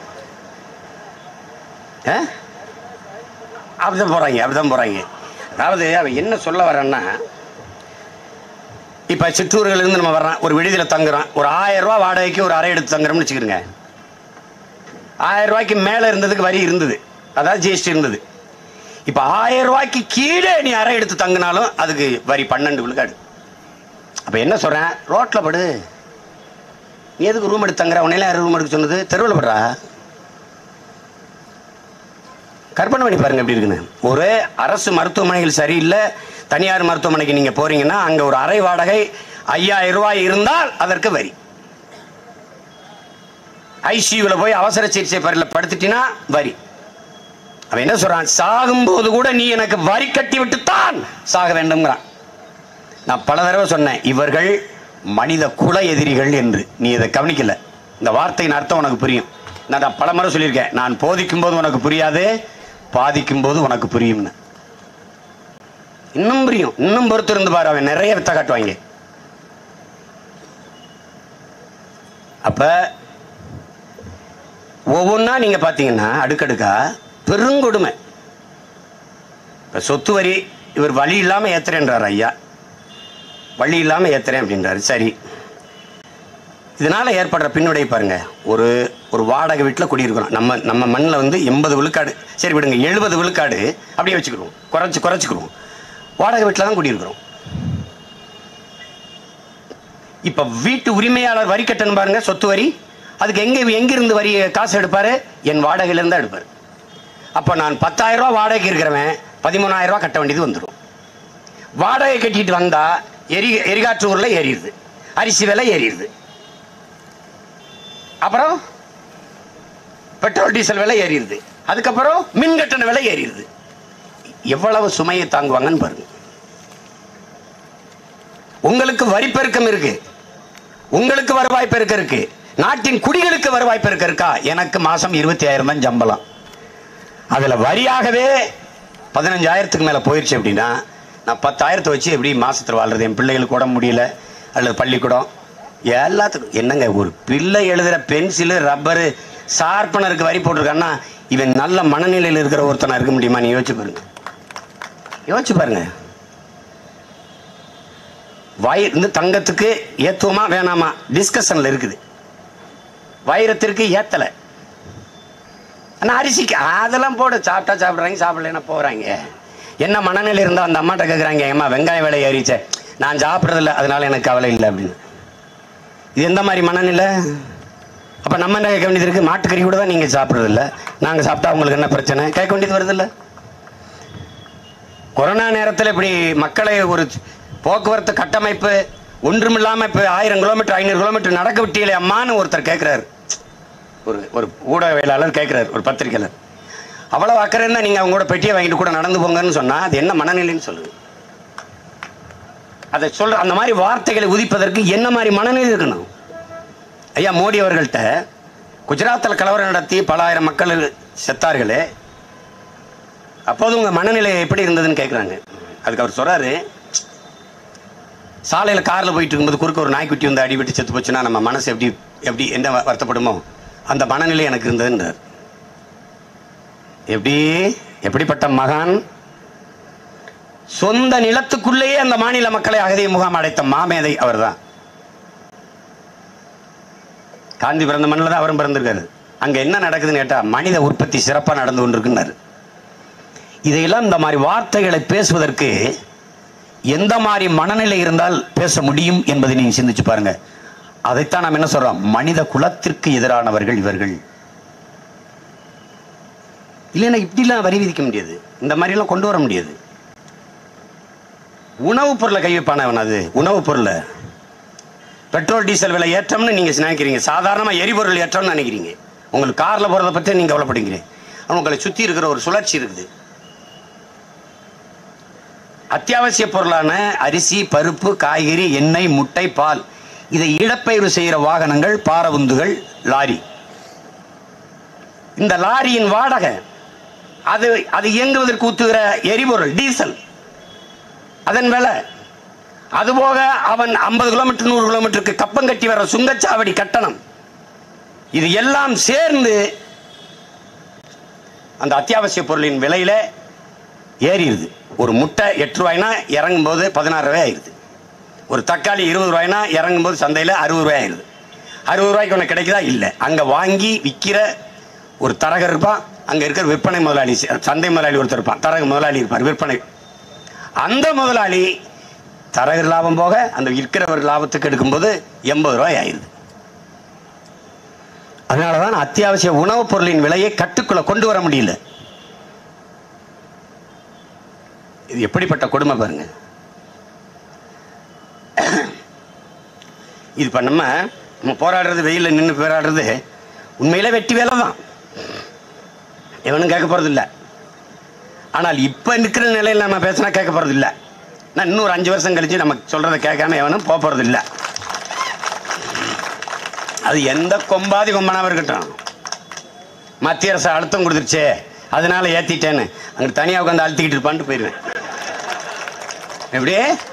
ஆ? அப்படிதான் போறாங்க அப்படிதான் போறாங்க அதாவது அவன் என்ன சொல்ல வரேன்னா இப்ப சிற்றூர்கள் இருந்து நம்ம வர்றோம் ஒரு விடுதியில தங்குறோம் ஒரு ஆயிரம் ரூபாய் வாடகைக்கு ஒரு அறை எடுத்து தங்குறோம்னு வச்சுக்கிறோங்க ஆயிரம் ரூபாய்க்கு மேல இருந்ததுக்கு வரி இருந்தது அதாவது ஜிஎஸ்டி இருந்தது இப்ப ஆயிரம் ரூபாய்க்கு கீழே நீ அறை எடுத்து தங்கினாலும் அதுக்கு வரி பன்னெண்டு விழுக்காடு அப்ப என்ன சொல்றேன் ரோட்ல படு நீ எதுக்கு ரூம் எடுத்து தங்குற உன்னையில யார் ரூம் எடுக்க சொன்னது தெருவில் படுறா கற்பனை பண்ணி பாருங்க எப்படி இருக்குன்னு ஒரு அரசு மருத்துவமனைகள் சரியில்லை தனியார் மருத்துவமனைக்கு நீங்க போறீங்கன்னா அங்க ஒரு அறை வாடகை ஐயாயிரம் ரூபாய் இருந்தால் அதற்கு வரி ஐசியூல போய் அவசர சிகிச்சை பரில படுத்துட்டினா வரி அவன் என்ன சொல்றான் சாகும்போது கூட நீ எனக்கு வரி கட்டி விட்டுத்தான் சாக வேண்டும்ங்கிறான் நான் பல தடவை சொன்னேன் இவர்கள் மனித குல எதிரிகள் என்று நீ இதை கவனிக்கல இந்த வார்த்தையின் அர்த்தம் உனக்கு புரியும் நான் நான் பல முறை சொல்லியிருக்கேன் நான் போதிக்கும் போது உனக்கு புரியாது பாதிக்கும் போது உனக்கு புரியும்னு இன்னும் புரியும் இன்னும் பொறுத்து இருந்து பாரு அவன் நிறைய வித்த காட்டுவாங்க அப்ப ஒவ்வொன்றா நீங்க பாத்தீங்கன்னா அடுக்கடுக்கா பெருங்கொடுமை இப்ப சொத்து வரி இவர் வழி இல்லாம ஏத்துறேன்றார் ஐயா வழி இல்லாம ஏத்துறேன் அப்படின்றாரு சரி இதனால ஏற்படுற பின்னுடைய பாருங்க ஒரு ஒரு வாடகை வீட்டில் குடியிருக்கிறோம் நம்ம நம்ம மண்ணில் வந்து எண்பது விழுக்காடு சரி விடுங்க எழுபது விழுக்காடு அப்படியே வச்சுக்கிடுவோம் குறைச்சி குறைச்சிக்கிடுவோம் வாடகை வீட்டில் தான் குடியிருக்கிறோம் இப்ப வீட்டு உரிமையாளர் வரி கட்டணும் பாருங்க சொத்து வரி அதுக்கு எங்க எங்கிருந்து வரி காசு எடுப்பாரு என் வாடகையில இருந்தா எடுப்பாரு அப்ப நான் பத்தாயிரம் ரூபாய் வாடகைக்கு இருக்கிறவன் பதிமூணாயிரம் ரூபாய் கட்ட வேண்டியது வந்துடும் வாடகை கட்டிட்டு வந்தா எரி எரிகாற்று ஊர்ல ஏறிடுது அரிசி விலை ஏறிடுது அப்புறம் பெட்ரோல் டீசல் விலை ஏறிடுது அதுக்கப்புறம் மின் கட்டண விலை ஏறிடுது எவ்வளவு சுமையை தாங்குவாங்கன்னு பாருங்க உங்களுக்கு வரி பெருக்கம் இருக்கு உங்களுக்கு வருவாய் பெருக்க இருக்கு நாட்டின் குடிகளுக்கு வருவாய் பெருக்க இருக்கா எனக்கு மாசம் இருபத்தி ஆயிரம் தான் சம்பளம் அதுல வரியாகவே பதினஞ்சாயிரத்துக்கு மேல போயிருச்சு அப்படின்னா நான் பத்தாயிரத்தை வச்சு எப்படி மாசத்துல வாழ்றது என் பிள்ளைகளுக்கு உடம்பு முடியல அல்லது பள்ளிக்கூடம் எல்லாத்துக்கும் என்னங்க ஒரு பிள்ளை எழுதுற பென்சிலு ரப்பரு ஷார்ப்பனருக்கு வரி போட்டிருக்கான்னா இவன் நல்ல மனநிலையில் இருக்கிற ஒருத்தனா இருக்க முடியுமா நீ யோசிச்சு பாருங்க யோசிச்சு பாருங்க வயிறு இந்த தங்கத்துக்கு ஏத்துவமா வேணாமா டிஸ்கஷன்ல இருக்குது வைரத்திற்கு ஏத்தல ஆனா அரிசிக்கு அதெல்லாம் போடு சாப்பிட்டா சாப்பிடுறாங்க சாப்பிடலைன்னா போறாங்க என்ன மனநிலை இருந்தா அந்த அம்மாட்ட கேக்குறாங்க ஏம்மா வெங்காய விலை ஏறிச்சே நான் சாப்பிட்றது இல்லை அதனால எனக்கு கவலை இல்லை அப்படின்னு இது எந்த மாதிரி மனநிலை அப்ப நம்ம என்ன கேட்க வேண்டியது இருக்கு மாட்டுக்கறி கூட தான் நீங்க சாப்பிட்றது இல்லை நாங்க சாப்பிட்டா உங்களுக்கு என்ன பிரச்சனை கேட்க வேண்டியது வருது இல்லை கொரோனா நேரத்தில் இப்படி மக்களை ஒரு போக்குவரத்து கட்டமைப்பு ஒன்றுமில்லாம இப்ப ஆயிரம் கிலோமீட்டர் ஐநூறு கிலோமீட்டர் நடக்க விட்டீங்களே அம்மான்னு ஒருத்தர் கேட்கிறாரு ஒரு ஒரு ஊடகவியலாளர் கேட்கிறார் ஒரு பத்திரிக்கையாளர் அவ்வளவு அக்கறை இருந்தா நீங்க அவங்க கூட பெட்டியை வாங்கிட்டு கூட நடந்து போங்கன்னு சொன்னா அது என்ன மனநிலைன்னு சொல்லுது அதை சொல்ற அந்த மாதிரி வார்த்தைகளை உதிப்பதற்கு என்ன மாதிரி மனநிலை இருக்கணும் ஐயா மோடி அவர்கள்ட்ட குஜராத்தில் கலவரம் நடத்தி பல ஆயிரம் மக்கள் செத்தார்களே அப்போது உங்க மனநிலை எப்படி இருந்ததுன்னு கேட்குறாங்க அதுக்கு அவர் சொல்றாரு சாலையில் காரில் போயிட்டு இருக்கும்போது குறுக்க ஒரு நாய்க்குட்டி வந்து அடிபட்டு செத்து போச்சுன்னா நம்ம மனசு எப்படி எப்படி என்ன வ- வருத்தப்படுமோ அந்த மனநிலை எனக்கு இருந்ததுன்றார் எப்படி எப்படிப்பட்ட மகான் சொந்த நிலத்துக்குள்ளேயே அந்த மாநில மக்களை அகதி முகாம் அடைத்த மாமேதை அவர்தான் காந்தி பிறந்த மண்ணில் தான் அவரும் பிறந்திருக்காரு அங்க என்ன நடக்குதுன்னு கேட்டா மனித உற்பத்தி சிறப்பா நடந்து கொண்டிருக்குன்னாரு இதையெல்லாம் இந்த மாதிரி வார்த்தைகளை பேசுவதற்கு எந்த மாதிரி மனநிலை இருந்தால் பேச முடியும் என்பதை நீங்க சிந்திச்சு பாருங்க அதைத்தான் நாம் என்ன சொல்றோம் மனித குலத்திற்கு எதிரானவர்கள் இவர்கள் இல்லைன்னா இப்படிலாம் வரி விதிக்க முடியாது இந்த மாதிரிலாம் கொண்டு வர முடியாது உணவுப் பொருளை கை வைப்பான அவன் அது உணவுப் பொருளை பெட்ரோல் டீசல் விலை ஏற்றம்னு நீங்க நினைக்கிறீங்க சாதாரணமா எரிபொருள் ஏற்றம்னு நினைக்கிறீங்க உங்களுக்கு கார்ல போறதை பத்தி நீங்க கவலைப்படுங்க ஆனா உங்களை சுத்தி இருக்கிற ஒரு சுழற்சி இருக்குது அத்தியாவசிய பொருளான அரிசி பருப்பு காய்கறி எண்ணெய் முட்டை பால் இதை இடப்பெயர்வு செய்கிற வாகனங்கள் பாரவுந்துகள் லாரி இந்த லாரியின் வாடகை அது அது இயங்குவதற்கு ஊத்துகிற எரிபொருள் டீசல் அதன் விலை அதுபோக அவன் ஐம்பது கிலோமீட்டர் நூறு கிலோமீட்டருக்கு கப்பம் கட்டி வர சுங்கச்சாவடி கட்டணம் இது எல்லாம் சேர்ந்து அந்த அத்தியாவசிய பொருளின் விலையில ஏறிடுது ஒரு முட்டை எட்டு ரூபாய்னா இறங்கும் போது பதினாறு ரூபாய் ஆயிடுது ஒரு தக்காளி இருபது ரூபாய்னா இறங்கும் போது சந்தையில் அறுபது ரூபாய் ஆயிடுது அறுபது ரூபாய்க்கு ஒன்று கிடைக்குதா இல்லை அங்கே வாங்கி விற்கிற ஒரு தரகர் இருப்பான் அங்கே இருக்கிற விற்பனை முதலாளி சந்தை முதலாளி ஒருத்தர் இருப்பான் தரக முதலாளி இருப்பார் விற்பனை அந்த முதலாளி தரகர் லாபம் போக அந்த விற்கிறவர் லாபத்துக்கு எடுக்கும்போது எண்பது ரூபாய் ஆயிடுது அதனால தான் அத்தியாவசிய உணவுப் பொருளின் விலையை கட்டுக்குள்ள கொண்டு வர முடியல இது எப்படிப்பட்ட கொடுமை பாருங்க இது இப்ப நம்ம நம்ம போராடுறது வெயில நின்று போராடுறது உண்மையில வெட்டி வேலை தான் எவனும் கேட்க போறது இல்ல ஆனால் இப்ப இருக்கிற நிலையில் நம்ம பேசினா கேட்க போறது இல்ல நான் இன்னொரு அஞ்சு வருஷம் கழிச்சு நம்ம சொல்றதை கேட்காம எவனும் போக போறது இல்ல அது எந்த கொம்பாதி கொம்பனாவும் இருக்கட்டும் மத்திய அரசு அழுத்தம் கொடுத்துருச்சே அதனால ஏத்திட்டேன்னு அங்க தனியா உட்காந்து அழுத்திக்கிட்டு இருப்பான்ட்டு போயிடுவேன் எப்படி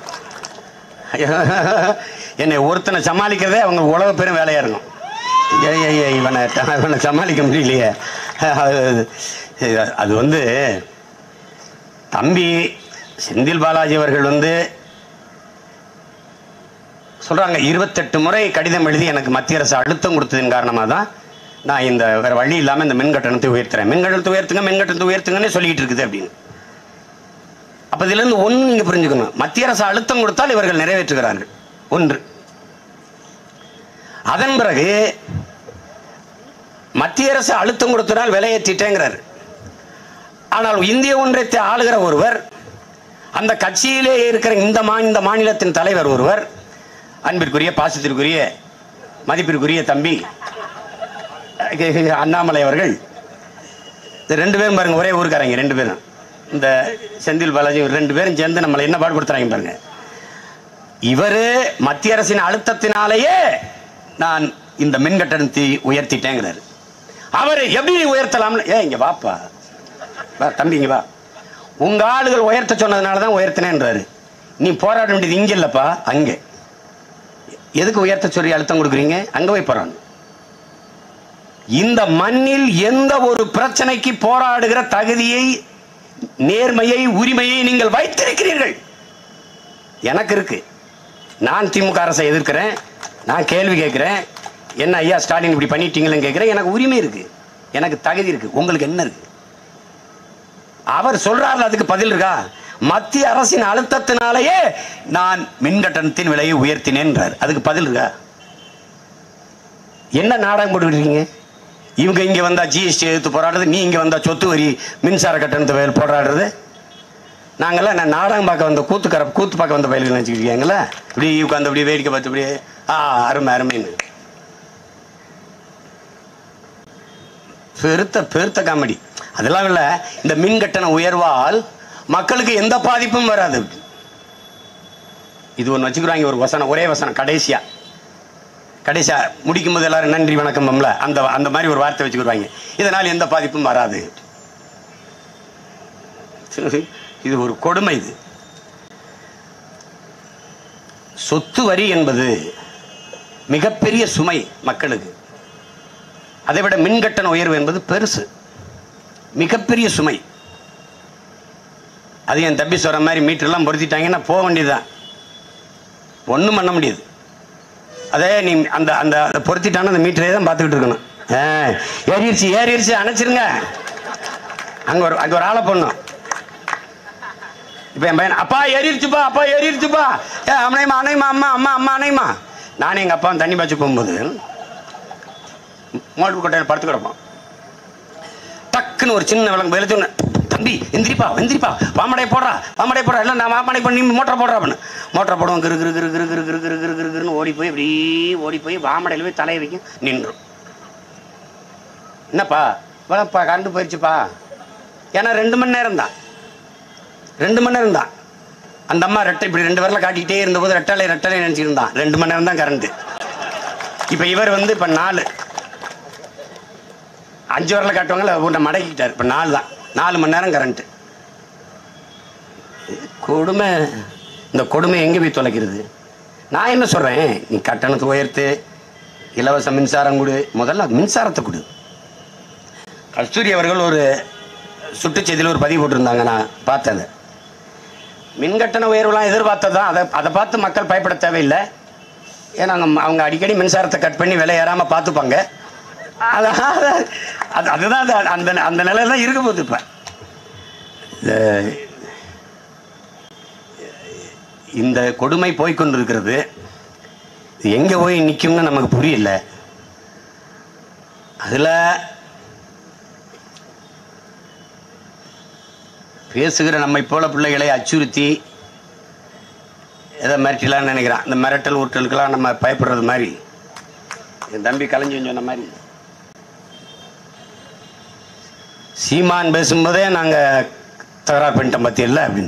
என்னை ஒருத்தனை சமாளிக்கிறதே அவங்க உழவு பெரும் வேலையா இருக்கும் ஏய், ஏய், ஏய், இவனை இவனை சமாளிக்க முடியலையே அது- அது வந்து தம்பி செந்தில் பாலாஜி அவர்கள் வந்து சொல்றாங்க இருபத்தெட்டு முறை கடிதம் எழுதி எனக்கு மத்திய அரசு அழுத்தம் கொடுத்ததின் காரணமாக தான் நான் இந்த வேற வழி இல்லாம இந்த மின் கட்டணத்தை உயர்த்துறேன் மின் கட்டணத்தை உயர்த்துங்க மின் கட்டணத்தை உயர்த்துங்கன்னே சொல்லிட்டு இருக்குது அப்படின்னு அப்ப இதுல இருந்து ஒண்ணு நீங்க புரிஞ்சுக்கணும் மத்திய அரசு அழுத்தம் கொடுத்தால் இவர்கள் நிறைவேற்றுகிறார்கள் ஒன்று அதன் பிறகு மத்திய அரசு அழுத்தம் கொடுத்தனால் விலையேற்றிட்டேங்கிறார் ஆனால் இந்திய ஒன்றியத்தை ஆளுகிற ஒருவர் அந்த கட்சியிலே இருக்கிற இந்த மா இந்த மாநிலத்தின் தலைவர் ஒருவர் அன்பிற்குரிய பாசத்திற்குரிய மதிப்பிற்குரிய தம்பி அஹ், அண்ணாமலை அவர்கள் இந்த ரெண்டு பேரும் பாருங்க ஒரே ஊருக்காரங்க ரெண்டு பேரும் இந்த செந்தில் பாலாஜி இவர் ரெண்டு பேரும் சேர்ந்து நம்மளை என்ன பாடுபடுத்துறாங்க பாருங்க இவரு மத்திய அரசின் அழுத்தத்தினாலேயே நான் இந்த மின் கட்டணத்தை உயர்த்திட்டேங்கிறாரு அவர் எப்படி உயர்த்தலாம்னு ஏ இங்க வாப்பா வா தம்பி இங்க வா உங்க ஆளுகள் உயர்த்த சொன்னதுனால தான் உயர்த்தினேன்றாரு நீ போராட வேண்டியது இங்க இல்லப்பா அங்கே எதுக்கு உயர்த்த சொல்லி அழுத்தம் கொடுக்குறீங்க அங்க போய் போராடணும் இந்த மண்ணில் எந்த ஒரு பிரச்சனைக்கு போராடுகிற தகுதியை நேர்மையை உரிமையை நீங்கள் வைத்திருக்கிறீர்கள் எனக்கு இருக்கு நான் திமுக அரசை எதிர்க்கிறேன் நான் கேள்வி கேட்கிறேன் என்ன ஐயா ஸ்டாலின் இப்படி பண்ணிட்டீங்களேன்னு கேட்கிறேன் எனக்கு உரிமை இருக்கு எனக்கு தகுதி இருக்கு உங்களுக்கு என்ன இருக்கு அவர் சொல்றாரு அதுக்கு பதில் இருக்கா மத்திய அரசின் அழுத்தத்தினாலேயே நான் மின் கட்டணத்தின் விலையை உயர்த்தினேன்றார் அதுக்கு பதில் இருக்கா என்ன நாடகம் போட்டுக்கிட்டு இருக்கீங்க இவங்க இங்க வந்தா ஜிஎஸ்டி எடுத்து போராடுறது நீ இங்க வந்தா சொத்து வரி மின்சார கட்டணத்தை வயல் போராடுறது நாங்கெல்லாம் நான் நாடகம் பார்க்க வந்த கூத்துக்கர கூத்து பார்க்க வந்த பயில்கள் நினச்சிக்கிட்டீங்களா இப்படி உட்காந்து அப்படியே வேடிக்கை பார்த்து அப்படியே ஆ அருமை அருமைன்னு பெருத்த பெருத்த காமெடி அதெல்லாம் இல்லை இந்த மின் கட்டண உயர்வால் மக்களுக்கு எந்த பாதிப்பும் வராது இது ஒன்று வச்சுக்கிறாங்க ஒரு வசனம் ஒரே வசனம் கடைசியா கடைசியா முடிக்கும் போது எல்லாரும் நன்றி வணக்கம் பம்ல அந்த அந்த மாதிரி ஒரு வார்த்தை வச்சுக்கிடுவாங்க இதனால் எந்த பாதிப்பும் வராது இது ஒரு கொடுமை இது சொத்து வரி என்பது மிகப்பெரிய சுமை மக்களுக்கு அதை விட மின்கட்டண உயர்வு என்பது பெருசு மிகப்பெரிய சுமை அது என் தம்பி சொல்ற மாதிரி மீட்டர்லாம் பொருத்திட்டாங்கன்னா போக வேண்டியதுதான் ஒன்றும் பண்ண முடியாது அதே நீ அந்த அந்த அந்த பொருத்திட்டான அந்த மீட்டரே தான் பார்த்துக்கிட்டு இருக்கணும் ஆ, ஏறிடுச்சு ஏறிடுச்சு அணைச்சிருங்க அங்கே ஒரு அங்கே ஒரு ஆளை போடணும் இப்போ என் பையன் அப்பா ஏறிடுச்சுப்பா அப்பா ஏறிடுச்சுப்பா ஏ அம்னைமா அணைமா அம்மா அம்மா அம்மா அணைமா நானும் எங்கள் அப்பாவும் தண்ணி பாய்ச்சி போகும்போது மோட்டர் கொட்டையில் படுத்து கிடப்போம் டக்குன்னு ஒரு சின்ன விளங்கு வெளுத்து தம்பி எந்திரிப்பா எந்திரிப்பா வாமடை போடுறா வாமடை போடுறா இல்லை நான் வாமடை பண்ணி மோட்டரை போடுறா அப்படின்னு மோட்டரை போடுவோம் கிரு கிரு கிரு கிரு கிரு கிரு கிரு கிரு கிரு கிருன்னு ஓடி போய் இப்படி ஓடி போய் வாமடையில் போய் தலையை வைக்கும் நின்றும் என்னப்பா வாப்பா கரண்டு போயிடுச்சுப்பா ஏன்னா ரெண்டு மணி நேரம் தான் ரெண்டு மணி நேரம் தான் அந்த அம்மா ரெட்டை இப்படி ரெண்டு பேரில் காட்டிக்கிட்டே இருந்தபோது ரெட்டலை ரெட்டலை நினச்சிட்டு இருந்தான் ரெண்டு மணி நேரம் தான் கரண்ட் இப்போ இவர் வந்து இப்போ நாலு அஞ்சு வரல காட்டுவாங்கல்ல உன்னை மடக்கிட்டார் இப்போ நாலு தான் நாலு மணி நேரம் கரண்ட்டு கொடுமை இந்த கொடுமை எங்கே போய் தொலைக்கிறது நான் என்ன சொல்கிறேன் நீ கட்டணத்தை உயர்த்து இலவச மின்சாரம் கொடு முதல்ல மின்சாரத்தை கொடு கஸ்தூரி அவர்கள் ஒரு சுற்றுச்செய்தியில் ஒரு பதிவு போட்டிருந்தாங்க நான் பார்த்தேன் அதை. மின்கட்டண உயர்வுலாம் எதிர்பார்த்தது தான் அதை அதை பார்த்து மக்கள் பயப்பட தேவையில்லை ஏன்னா அவங்க அவங்க அடிக்கடி மின்சாரத்தை கட் பண்ணி விலை ஏறாமல் பார்த்துப்பாங்க அதான் அது அதுதான் அது அந்த அந்த நிலையில தான் இருக்க போகுது இப்போ இந்த கொடுமை போய்க்கொண்டிருக்கிறது இது எங்கே போய் நிற்கும்னு நமக்கு புரியல அதில் பேசுகிற நம்மை போல பிள்ளைகளை அச்சுறுத்தி எதை மிரட்டலான்னு நினைக்கிறான் இந்த மிரட்டல் உருட்டலுக்கெல்லாம் நம்ம பயப்படுறது மாதிரி என் தம்பி கலைஞ்சு சொன்ன மாதிரி சீமான் பேசும்போதே நாங்கள் தகராறு பண்ணிட்டோம் பத்தியில்ல அப்படின்னு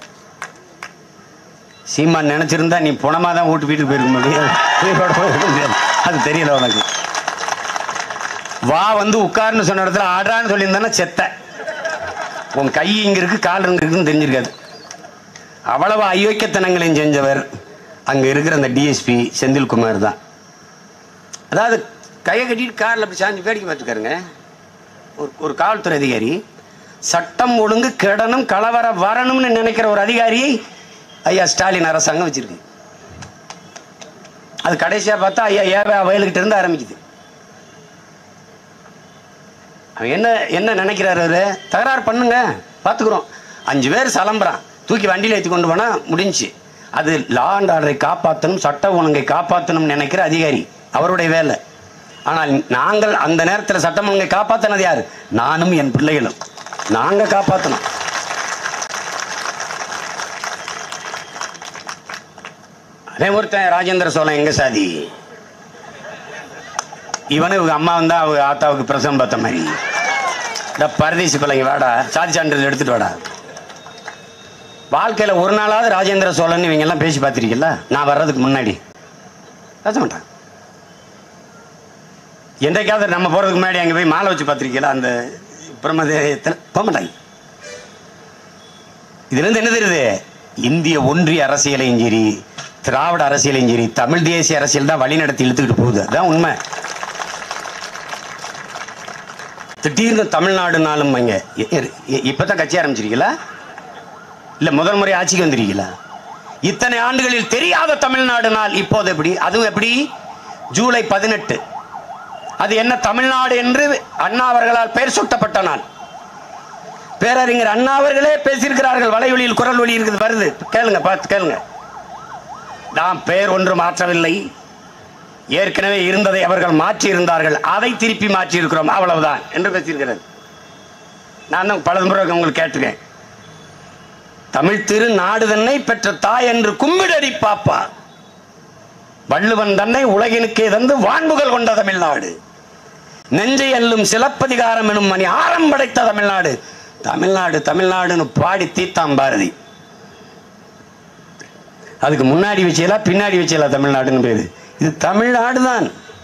சீமான் நினைச்சிருந்தா நீ புணமாக தான் வீட்டு வீட்டுக்கு போயிருக்க முடியாது உயிரோட போயிருக்க முடியாது அது தெரியல உனக்கு வா வந்து உட்கார்னு சொன்ன இடத்துல ஆடுறான்னு சொல்லியிருந்தானே செத்த உன் கை இங்க இருக்கு கால் இங்க இருக்குன்னு தெரிஞ்சிருக்காது அவ்வளவு அயோக்கியத்தனங்களையும் செஞ்சவர் அங்க இருக்கிற அந்த டிஎஸ்பி செந்தில்குமார் தான் அதாவது கையை கட்டிட்டு காரில் அப்படி சாஞ்சு வேடிக்கை பார்த்துக்காருங்க ஒரு ஒரு காவல்துறை அதிகாரி சட்டம் ஒழுங்கு கெடணும் கலவர வரணும்னு நினைக்கிற ஒரு அதிகாரியை ஐயா ஸ்டாலின் அரசாங்கம் வச்சிருக்கு அது கடைசியா பார்த்தா ஐயா ஏவா வயலுக்கிட்ட இருந்து ஆரம்பிக்குது அவன் என்ன என்ன நினைக்கிறாரு அவரு தகராறு பண்ணுங்க பார்த்துக்குறோம் அஞ்சு பேர் சலம்புறான் தூக்கி வண்டியில் ஏற்றி கொண்டு போனா முடிஞ்சு அது லா அண்ட் ஆர்டரை காப்பாற்றணும் சட்ட ஒழுங்கை காப்பாற்றணும் நினைக்கிற அதிகாரி அவருடைய வேலை ஆனால் நாங்கள் அந்த நேரத்தில் சட்டம் ஒழுங்கை காப்பாற்றினது யார் நானும் என் பிள்ளைகளும் நாங்க காப்பாற்றணும் அதே ஒருத்தன் ராஜேந்திர சோழன் எங்க சாதி இவனு இவங்க அம்மா வந்தா அவங்க ஆத்தாவுக்கு பிரசவம் பார்த்த மாதிரி இந்த பரதேசி பிள்ளைங்க வாடா சாதி சான்றிதழ் எடுத்துட்டு வாடா வாழ்க்கையில ஒரு நாளாவது ராஜேந்திர சோழன் இவங்க எல்லாம் பேசி பார்த்திருக்கீங்களா நான் வர்றதுக்கு முன்னாடி பேச மாட்டான் என்றைக்காவது நம்ம போறதுக்கு முன்னாடி அங்க போய் மாலை வச்சு பார்த்திருக்கீங்களா அந்த பிரம்மதேயத்தில் போக மாட்டாங்க இதுல இருந்து என்ன தெரியுது இந்திய ஒன்றிய அரசியலையும் சரி திராவிட அரசியலையும் சரி தமிழ் தேசிய அரசியல் தான் வழி நடத்தி இழுத்துக்கிட்டு போகுது அதான் உண்மை திடீர்னு தமிழ்நாடுனாலும் இங்க எ- எ- இப்பதான் கட்சி ஆரம்பிச்சிருக்கீங்களா இல்ல முதல் முறை ஆட்சிக்கு வந்திருக்கீங்களா இத்தனை ஆண்டுகளில் தெரியாத தமிழ்நாடு நாள் இப்போது எப்படி அதுவும் எப்படி ஜூலை பதினெட்டு அது என்ன தமிழ்நாடு என்று அண்ணா அவர்களால் பெயர் சூட்டப்பட்ட நாள் பேரறிஞர் அண்ணா அவர்களே பேசியிருக்கிறார்கள் வலைவழியில் குரல் ஒளி இருக்குது வருது கேளுங்க பார்த்து கேளுங்க நாம் பெயர் ஒன்று மாற்றவில்லை ஏற்கனவே இருந்ததை அவர்கள் மாற்றி இருந்தார்கள் அதை திருப்பி மாற்றி இருக்கிறோம் அவ்வளவுதான் என்று பேசியிருக்கிறது நான் தான் பல முறை உங்களுக்கு கேட்டிருக்கேன் தமிழ் திரு நாடு தன்னை பெற்ற தாய் என்று கும்பிடடி பாப்பா வள்ளுவன் தன்னை உலகினுக்கே தந்து வான்புகள் கொண்ட தமிழ்நாடு நெஞ்சை அல்லும் சிலப்பதிகாரம் எனும் மணி ஆரம் படைத்த தமிழ்நாடு தமிழ்நாடு தமிழ்நாடுன்னு பாடி தீத்தாம் பாரதி அதுக்கு முன்னாடி வச்சீங்களா பின்னாடி வச்சீங்களா தமிழ்நாடுன்னு பேரு இது தமிழ்நாடு தான்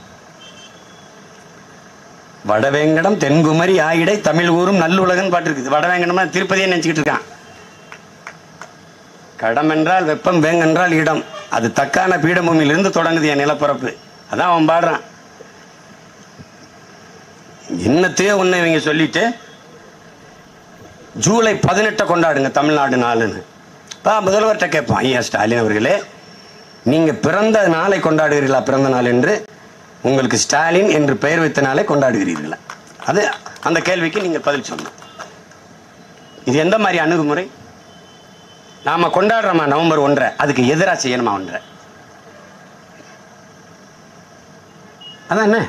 வடவேங்கடம் தென்குமரி ஆயிடை தமிழ் ஊரும் நல்லுலகன் பாட்டு இருக்குது வடவேங்கடம்னா திருப்பதியை நினைச்சுக்கிட்டு இருக்கான் கடம் என்றால் வெப்பம் வேங்கென்றால் இடம் அது தக்கான பீடபூமியிலிருந்து தொடங்குது என் நிலப்பரப்பு அதான் அவன் பாடுறான் என்னத்தையோ ஒண்ணு இவங்க சொல்லிட்டு ஜூலை பதினெட்டை கொண்டாடுங்க தமிழ்நாடு நாளுன்னு பா முதல்வர்கிட்ட கேட்பான் ஐயா ஸ்டாலின் அவர்களே நீங்க பிறந்த நாளை கொண்டாடுகிறீர்களா பிறந்த நாள் என்று உங்களுக்கு ஸ்டாலின் என்று பெயர் வைத்த நாளை கொண்டாடுகிறீர்களா அது அந்த கேள்விக்கு நீங்க பதில் சொல்லணும் இது எந்த மாதிரி அணுகுமுறை நாம கொண்டாடுறோமா நவம்பர் ஒன்றை அதுக்கு எதிராக செய்யணுமா ஒன்றை அதான் என்ன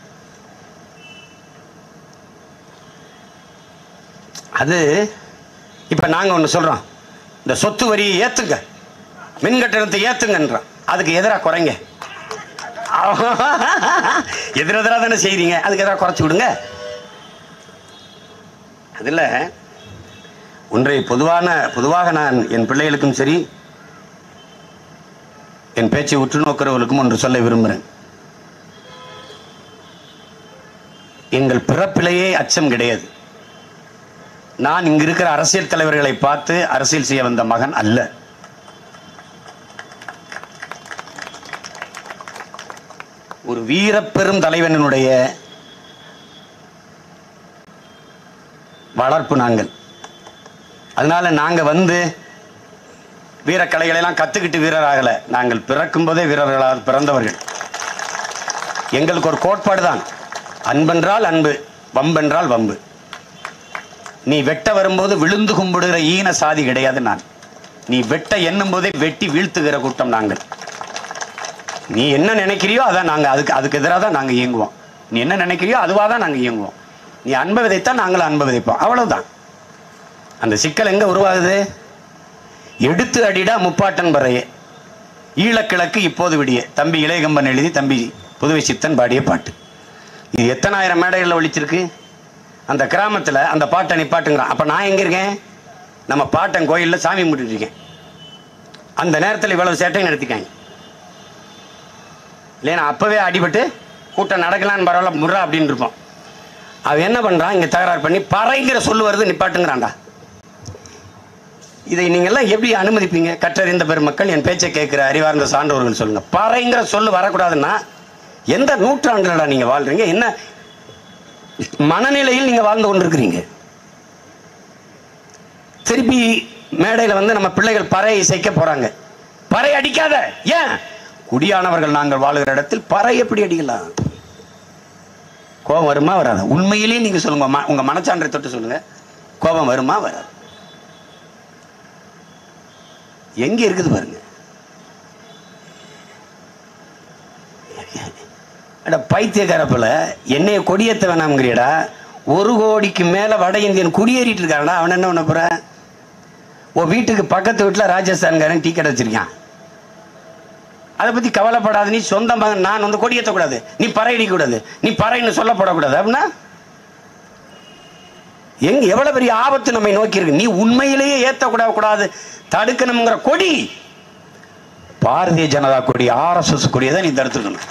அது இப்ப நாங்க ஒண்ணு சொல்றோம் இந்த சொத்து வரியை ஏத்துங்க மின் கட்டணத்தை ஏத்துங்கன்றோம் அதுக்கு எதிராக குறைங்க எதிர எதிராக தானே செய்றீங்க அதுக்கு எதிராக குறைச்சி விடுங்க அதுல ஒன்றை பொதுவான பொதுவாக நான் என் பிள்ளைகளுக்கும் சரி என் பேச்சை உற்று நோக்கிறவர்களுக்கும் ஒன்று சொல்ல விரும்புகிறேன் எங்கள் பிறப்பிலேயே அச்சம் கிடையாது நான் இங்க இருக்கிற அரசியல் தலைவர்களை பார்த்து அரசியல் செய்ய வந்த மகன் அல்ல ஒரு வீரப்பெரும் தலைவனுடைய வளர்ப்பு நாங்கள் அதனால நாங்க வந்து வீரக்கலைகளை எல்லாம் கத்துக்கிட்டு வீரர் ஆகல நாங்கள் பிறக்கும் போதே வீரர்களாக பிறந்தவர்கள் எங்களுக்கு ஒரு கோட்பாடு தான் அன்பென்றால் அன்பு வம்பென்றால் வம்பு நீ வெட்ட வரும்போது விழுந்து கும்பிடுகிற ஈன சாதி கிடையாது நான் நீ வெட்ட எண்ணும் போதே வெட்டி வீழ்த்துகிற கூட்டம் நாங்கள் நீ என்ன நினைக்கிறியோ அதான் நாங்க அதுக்கு அதுக்கு எதிராக தான் நாங்க இயங்குவோம் நீ என்ன நினைக்கிறியோ அதுவாக தான் நாங்க இயங்குவோம் நீ அன்பை விதைத்தான் நாங்களும் அன்பை விதைப்போம் அவ்வளவுதான் அந்த சிக்கல் எங்க உருவாகுது எடுத்து அடிடா முப்பாட்டன் பறையே ஈழக்கிழக்கு இப்போது விடிய தம்பி இளையகம்பன் எழுதி தம்பி புதுவை சித்தன் பாடிய பாட்டு இது எத்தனாயிரம் மேடைகளில் ஒழிச்சிருக்கு அந்த கிராமத்தில் அந்த பாட்டை நிப்பாட்டுங்கிறான் அப்போ நான் எங்கே இருக்கேன் நம்ம பாட்டன் கோயிலில் சாமி கும்பிட்டுட்டு இருக்கேன் அந்த நேரத்தில் இவ்வளவு சேட்டையும் நடத்திக்காங்க இல்லைன்னா அப்போவே அடிபட்டு கூட்டம் நடக்கலான்னு பரவாயில்ல முறா அப்படின்னு இருப்போம் அவன் என்ன பண்றான் இங்க தகராறு பண்ணி பறைங்கிற சொல்லு வருது நிப்பாட்டுங்கிறான்டா இதை நீங்க எல்லாம் எப்படி அனுமதிப்பீங்க கற்றறிந்த பெருமக்கள் என் பேச்சை கேட்கிற அறிவார்ந்த சான்றோர்கள் சொல்லுங்க பறைங்கிற சொல்லு வரக்கூடாதுன்னா எந்த நூற்றாண்டுலடா நீங்க வாழ்றீங்க என்ன மனநிலையில் நீங்க வாழ்ந்து கொண்டிருக்கிறீங்க திருப்பி மேடையில் வந்து நம்ம பிள்ளைகள் பறை இசைக்க போறாங்க பறை அடிக்காத ஏன் குடியானவர்கள் நாங்கள் வாழுகிற இடத்தில் பறை எப்படி அடிக்கலாம் கோபம் வருமா வராதா உண்மையிலேயே நீங்க சொல்லுங்க ம- உங்க மனச்சான்றை தொட்டு சொல்லுங்க கோபம் வருமா வராது எங்க இருக்குது பாருங்க அட பைத்தியக்காரப்பில் என்னைய கொடியேற்ற வேணாம்ங்கிறியடா ஒரு கோடிக்கு மேல வட இந்தியன் குடியேறிட்டு இருக்கான்டா அவன் என்ன பண்ண போற உன் வீட்டுக்கு பக்கத்து வீட்டில் ராஜஸ்தான்காரன் டீ கடை வச்சிருக்கான் அதை பத்தி கவலைப்படாத நீ சொந்த மகன் நான் வந்து கொடியேற்றக்கூடாது நீ பறை அடிக்கக்கூடாது நீ பறைன்னு சொல்லப்படக்கூடாது அப்படின்னா எங்க எவ்வளவு பெரிய ஆபத்து நம்மை நோக்கி இருக்கு நீ உண்மையிலேயே ஏத்தக்கூட கூடாது தடுக்கணுங்கிற கொடி பாரதிய ஜனதா கொடி ஆர்எஸ்எஸ் கொடியை தான் நீ தடுத்துக்கணும்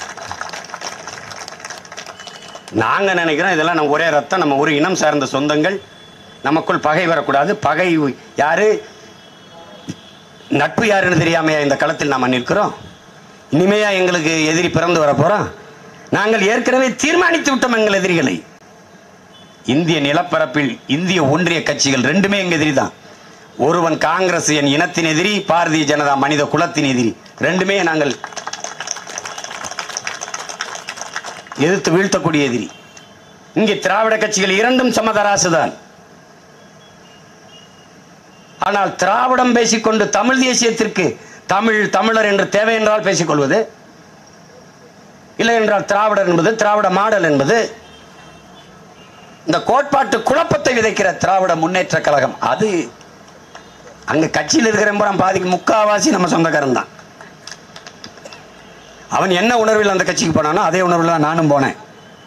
நாங்க நினைக்கிறோம் இதெல்லாம் நம்ம ஒரே ரத்தம் நம்ம ஒரு இனம் சார்ந்த சொந்தங்கள் நமக்குள் பகை வரக்கூடாது பகை யாரு நட்பு யாருன்னு தெரியாமையா இந்த களத்தில் நாம நிற்கிறோம் இனிமையா எங்களுக்கு எதிரி பிறந்து வர போறோம் நாங்கள் ஏற்கனவே தீர்மானித்து விட்டோம் எங்கள் எதிரிகளை இந்திய நிலப்பரப்பில் இந்திய ஒன்றிய கட்சிகள் ரெண்டுமே எங்க எதிரி தான் ஒருவன் காங்கிரஸ் என் இனத்தின் எதிரி பாரதிய ஜனதா மனித குலத்தின் எதிரி ரெண்டுமே நாங்கள் எதிர்த்து வீழ்த்தக்கூடிய எதிரி இங்கே திராவிட கட்சிகள் இரண்டும் சமதராசுதான் ஆனால் திராவிடம் பேசிக்கொண்டு தமிழ் தேசியத்திற்கு தமிழ் தமிழர் என்று தேவை என்றால் பேசிக்கொள்வது இல்லை என்றால் திராவிடர் என்பது திராவிட மாடல் என்பது இந்த கோட்பாட்டு குழப்பத்தை விதைக்கிற திராவிட முன்னேற்ற கழகம் அது அங்க கட்சியில் இருக்கிற பூரா பாதிக்கு முக்காவாசி நம்ம சொந்தக்காரன் தான் அவன் என்ன உணர்வில் அந்த கட்சிக்கு போனானோ அதே உணர்வில் தான் நானும் போனேன்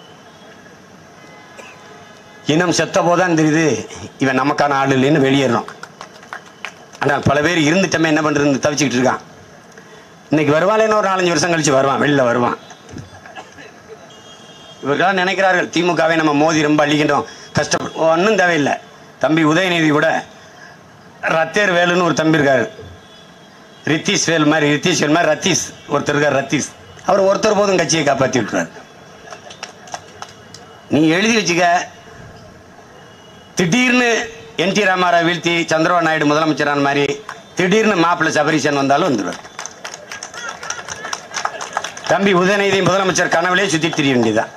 இனம் செத்த போதான் தெரியுது இவன் நமக்கான ஆள் இல்லைன்னு வெளியேறோம் ஆனால் பல பேர் இருந்துட்டமே என்ன பண்றது தவிச்சுக்கிட்டு இருக்கான் இன்னைக்கு வருவான் ஒரு நாலஞ்சு வருஷம் கழிச்சு வருவான் வெளியில வருவான் இவர்களாம் நினைக்கிறார்கள் திமுகவை நம்ம மோதி ரொம்ப அழிக்கின்றோம் கஷ்டப்படு ஒன்றும் தேவையில்லை தம்பி உதயநிதி கூட ரத்தேர் வேலுன்னு ஒரு தம்பி இருக்காரு ரித்தீஷ் வேல் மாதிரி ரித்தீஷ் வேல் மாதிரி ரத்தீஷ் ஒருத்தர் இருக்கார் ரத்தீஷ் அவர் ஒருத்தர் போதும் கட்சியை காப்பாற்றி விட்டுறாரு நீ எழுதி வச்சுக்க திடீர்னு என் டி ராமாராவ் வீழ்த்தி சந்திரபாபு நாயுடு முதலமைச்சரான மாதிரி திடீர்னு மாப்பிள்ளை சபரீசன் வந்தாலும் வந்துடுவார் தம்பி உதயநிதி முதலமைச்சர் கனவுலே சுத்தி திரிய வேண்டியதுதான்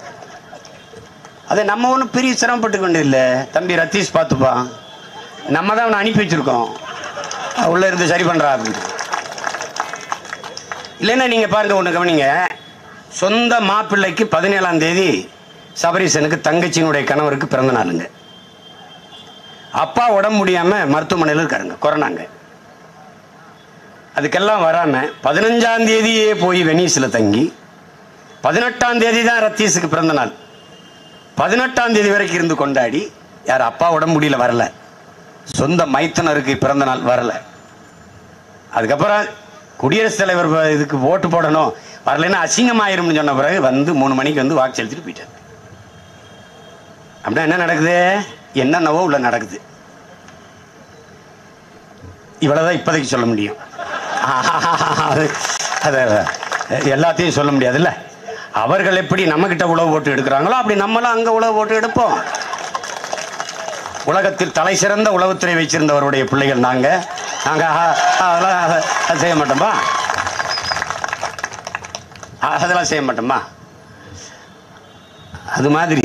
அதை நம்ம ஒன்றும் பெரிய சிரமப்பட்டுக்க வேண்டியதில்லை தம்பி ரத்தீஷ் பார்த்துப்பான் நம்ம தான் அவனை அனுப்பி வச்சிருக்கோம் அவன் உள்ள இருந்து சரி பண்றா அப்படின்னு இல்லைன்னா நீங்க பாருங்க ஒண்ணு கவனிங்க சொந்த மாப்பிள்ளைக்கு பதினேழாம் தேதி சபரீசனுக்கு தங்கச்சியினுடைய கணவருக்கு பிறந்த நாளுங்க அப்பா உடம்பு முடியாம மருத்துவமனையில் இருக்காருங்க கொரோனாங்க அதுக்கெல்லாம் வராம பதினஞ்சாம் தேதியே போய் வெனீஸ்ல தங்கி பதினெட்டாம் தேதி தான் ரத்தீஸுக்கு பிறந்த நாள் பதினெட்டாம் தேதி வரைக்கும் இருந்து கொண்டாடி யார் அப்பா உடம்பு முடியல வரல சொந்த மைத்துனருக்கு பிறந்த நாள் வரல அதுக்கப்புறம் குடியரசுத் தலைவர் ப- இதுக்கு ஓட்டு போடணும் வரலைன்னா அசிங்கமாயிரும்னு சொன்ன பிறகு வந்து மூணு மணிக்கு வந்து வாக்கு செலுத்திட்டு போயிட்டார் அப்படின்னா என்ன நடக்குது என்னென்னவோ உள்ள நடக்குது இவ்வளவுதான் இப்போதைக்கு சொல்ல முடியும் அது அது எல்லாத்தையும் சொல்ல முடியாதுல்ல அவர்கள் எப்படி நம்மக்கிட்ட உழவு போட்டு எடுக்கிறாங்களோ அப்படி நம்மளும் அங்கே உழவு போட்டு எடுப்போம் உலகத்தில் தலை சிறந்த உளவுத்துறை வச்சிருந்தவருடைய பிள்ளைகள் நாங்க நாங்க ஆஹா, அதெல்லாம் அத- அது செய்ய மாட்டோமா அ- அதெல்லாம் செய்ய மாட்டோமா அது மாதிரி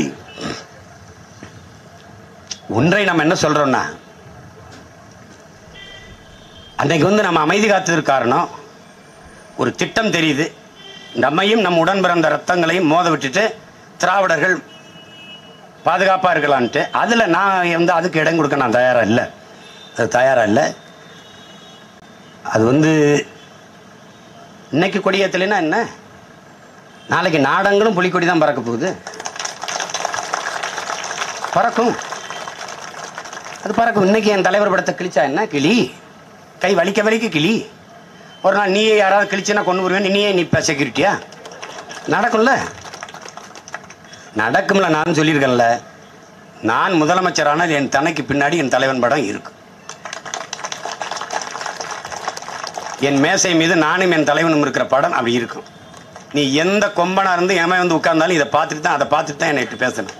ஒன்றை நம்ம என்ன சொல்றோம்னா அன்னைக்கு வந்து நம்ம அமைதி காத்ததற்கு காரணம் ஒரு திட்டம் தெரியுது நம்மையும் நம் உடன் பிறந்த ரத்தங்களையும் மோத விட்டுட்டு திராவிடர்கள் பாதுகாப்பாக இருக்கலான்ட்டு அதில் நான் வந்து அதுக்கு இடம் கொடுக்க நான் தயாராக இல்லை அது தயாராக இல்லை அது வந்து இன்னைக்கு கொடியேற்றலைன்னா என்ன நாளைக்கு நாடங்களும் புலிக்கொடி தான் பறக்க போகுது பறக்கும் அது பறக்கும் இன்னைக்கு என் தலைவர் படத்தை கிழிச்சா என்ன கிளி கை வலிக்க வலிக்க கிளி ஒரு நாள் நீயே யாராவது கிழிச்சுன்னா கொண்டு வருவேன் நீயே நிப்ப செக்யூரிட்டியா நடக்கும்ல நடக்கும்ல நான் சொல்லியிருக்கேன்ல நான் முதலமைச்சரானால் என் தனக்கு பின்னாடி என் தலைவன் படம் இருக்கும் என் மேசை மீது நானும் என் தலைவனும் இருக்கிற படம் அப்படி இருக்கும் நீ எந்த கொம்பனா இருந்து எவன் வந்து உட்கார்ந்தாலும் இதை பார்த்துட்டு தான் அதை பார்த்துட்டு தான் என்னை பேசணும்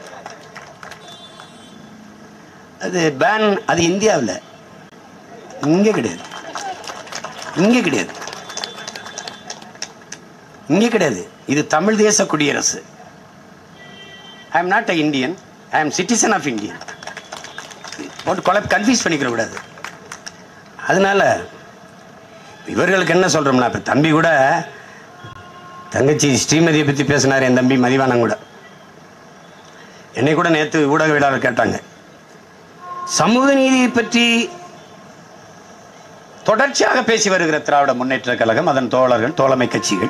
அது பேன் அது இந்தியாவில் இங்கே கிடையாது இங்கே கிடையாது இங்கே கிடையாது இது தமிழ் தேச குடியரசு I am not a Indian I am citizen of Indian போட்டு கொலை கன்ஃபியூஸ் பண்ணிக்கிற கூடாது அதனால இவர்களுக்கு என்ன சொல்றோம்னா இப்போ தம்பி கூட தங்கச்சி ஸ்ரீமதியை பற்றி பேசினார் என் தம்பி மதிவானன் கூட என்னை கூட நேற்று ஊடகவியலாளர் கேட்டாங்க சமூக நீதியை பற்றி தொடர்ச்சியாக பேசி வருகிற திராவிட முன்னேற்ற கழகம் அதன் தோழர்கள் தோழமை கட்சிகள்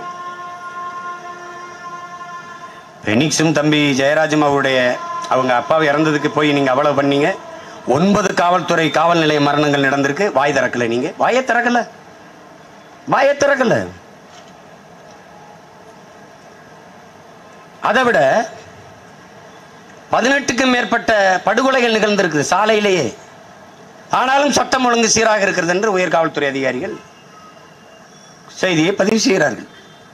பெனிக்ஸும் தம்பி ஜெயராஜும் அவருடைய அவங்க அப்பாவை இறந்ததுக்கு போய் நீங்க அவ்வளவு பண்ணீங்க ஒன்பது காவல்துறை காவல் நிலைய மரணங்கள் நடந்திருக்கு வாய் திறக்கல நீங்க வாயை திறக்கல வாயை திறக்கல அதை விட பதினெட்டுக்கும் மேற்பட்ட படுகொலைகள் நிகழ்ந்திருக்குது சாலையிலேயே ஆனாலும் சட்டம் ஒழுங்கு சீராக இருக்கிறது என்று உயர் காவல்துறை அதிகாரிகள் செய்தியை பதிவு செய்கிறார்கள்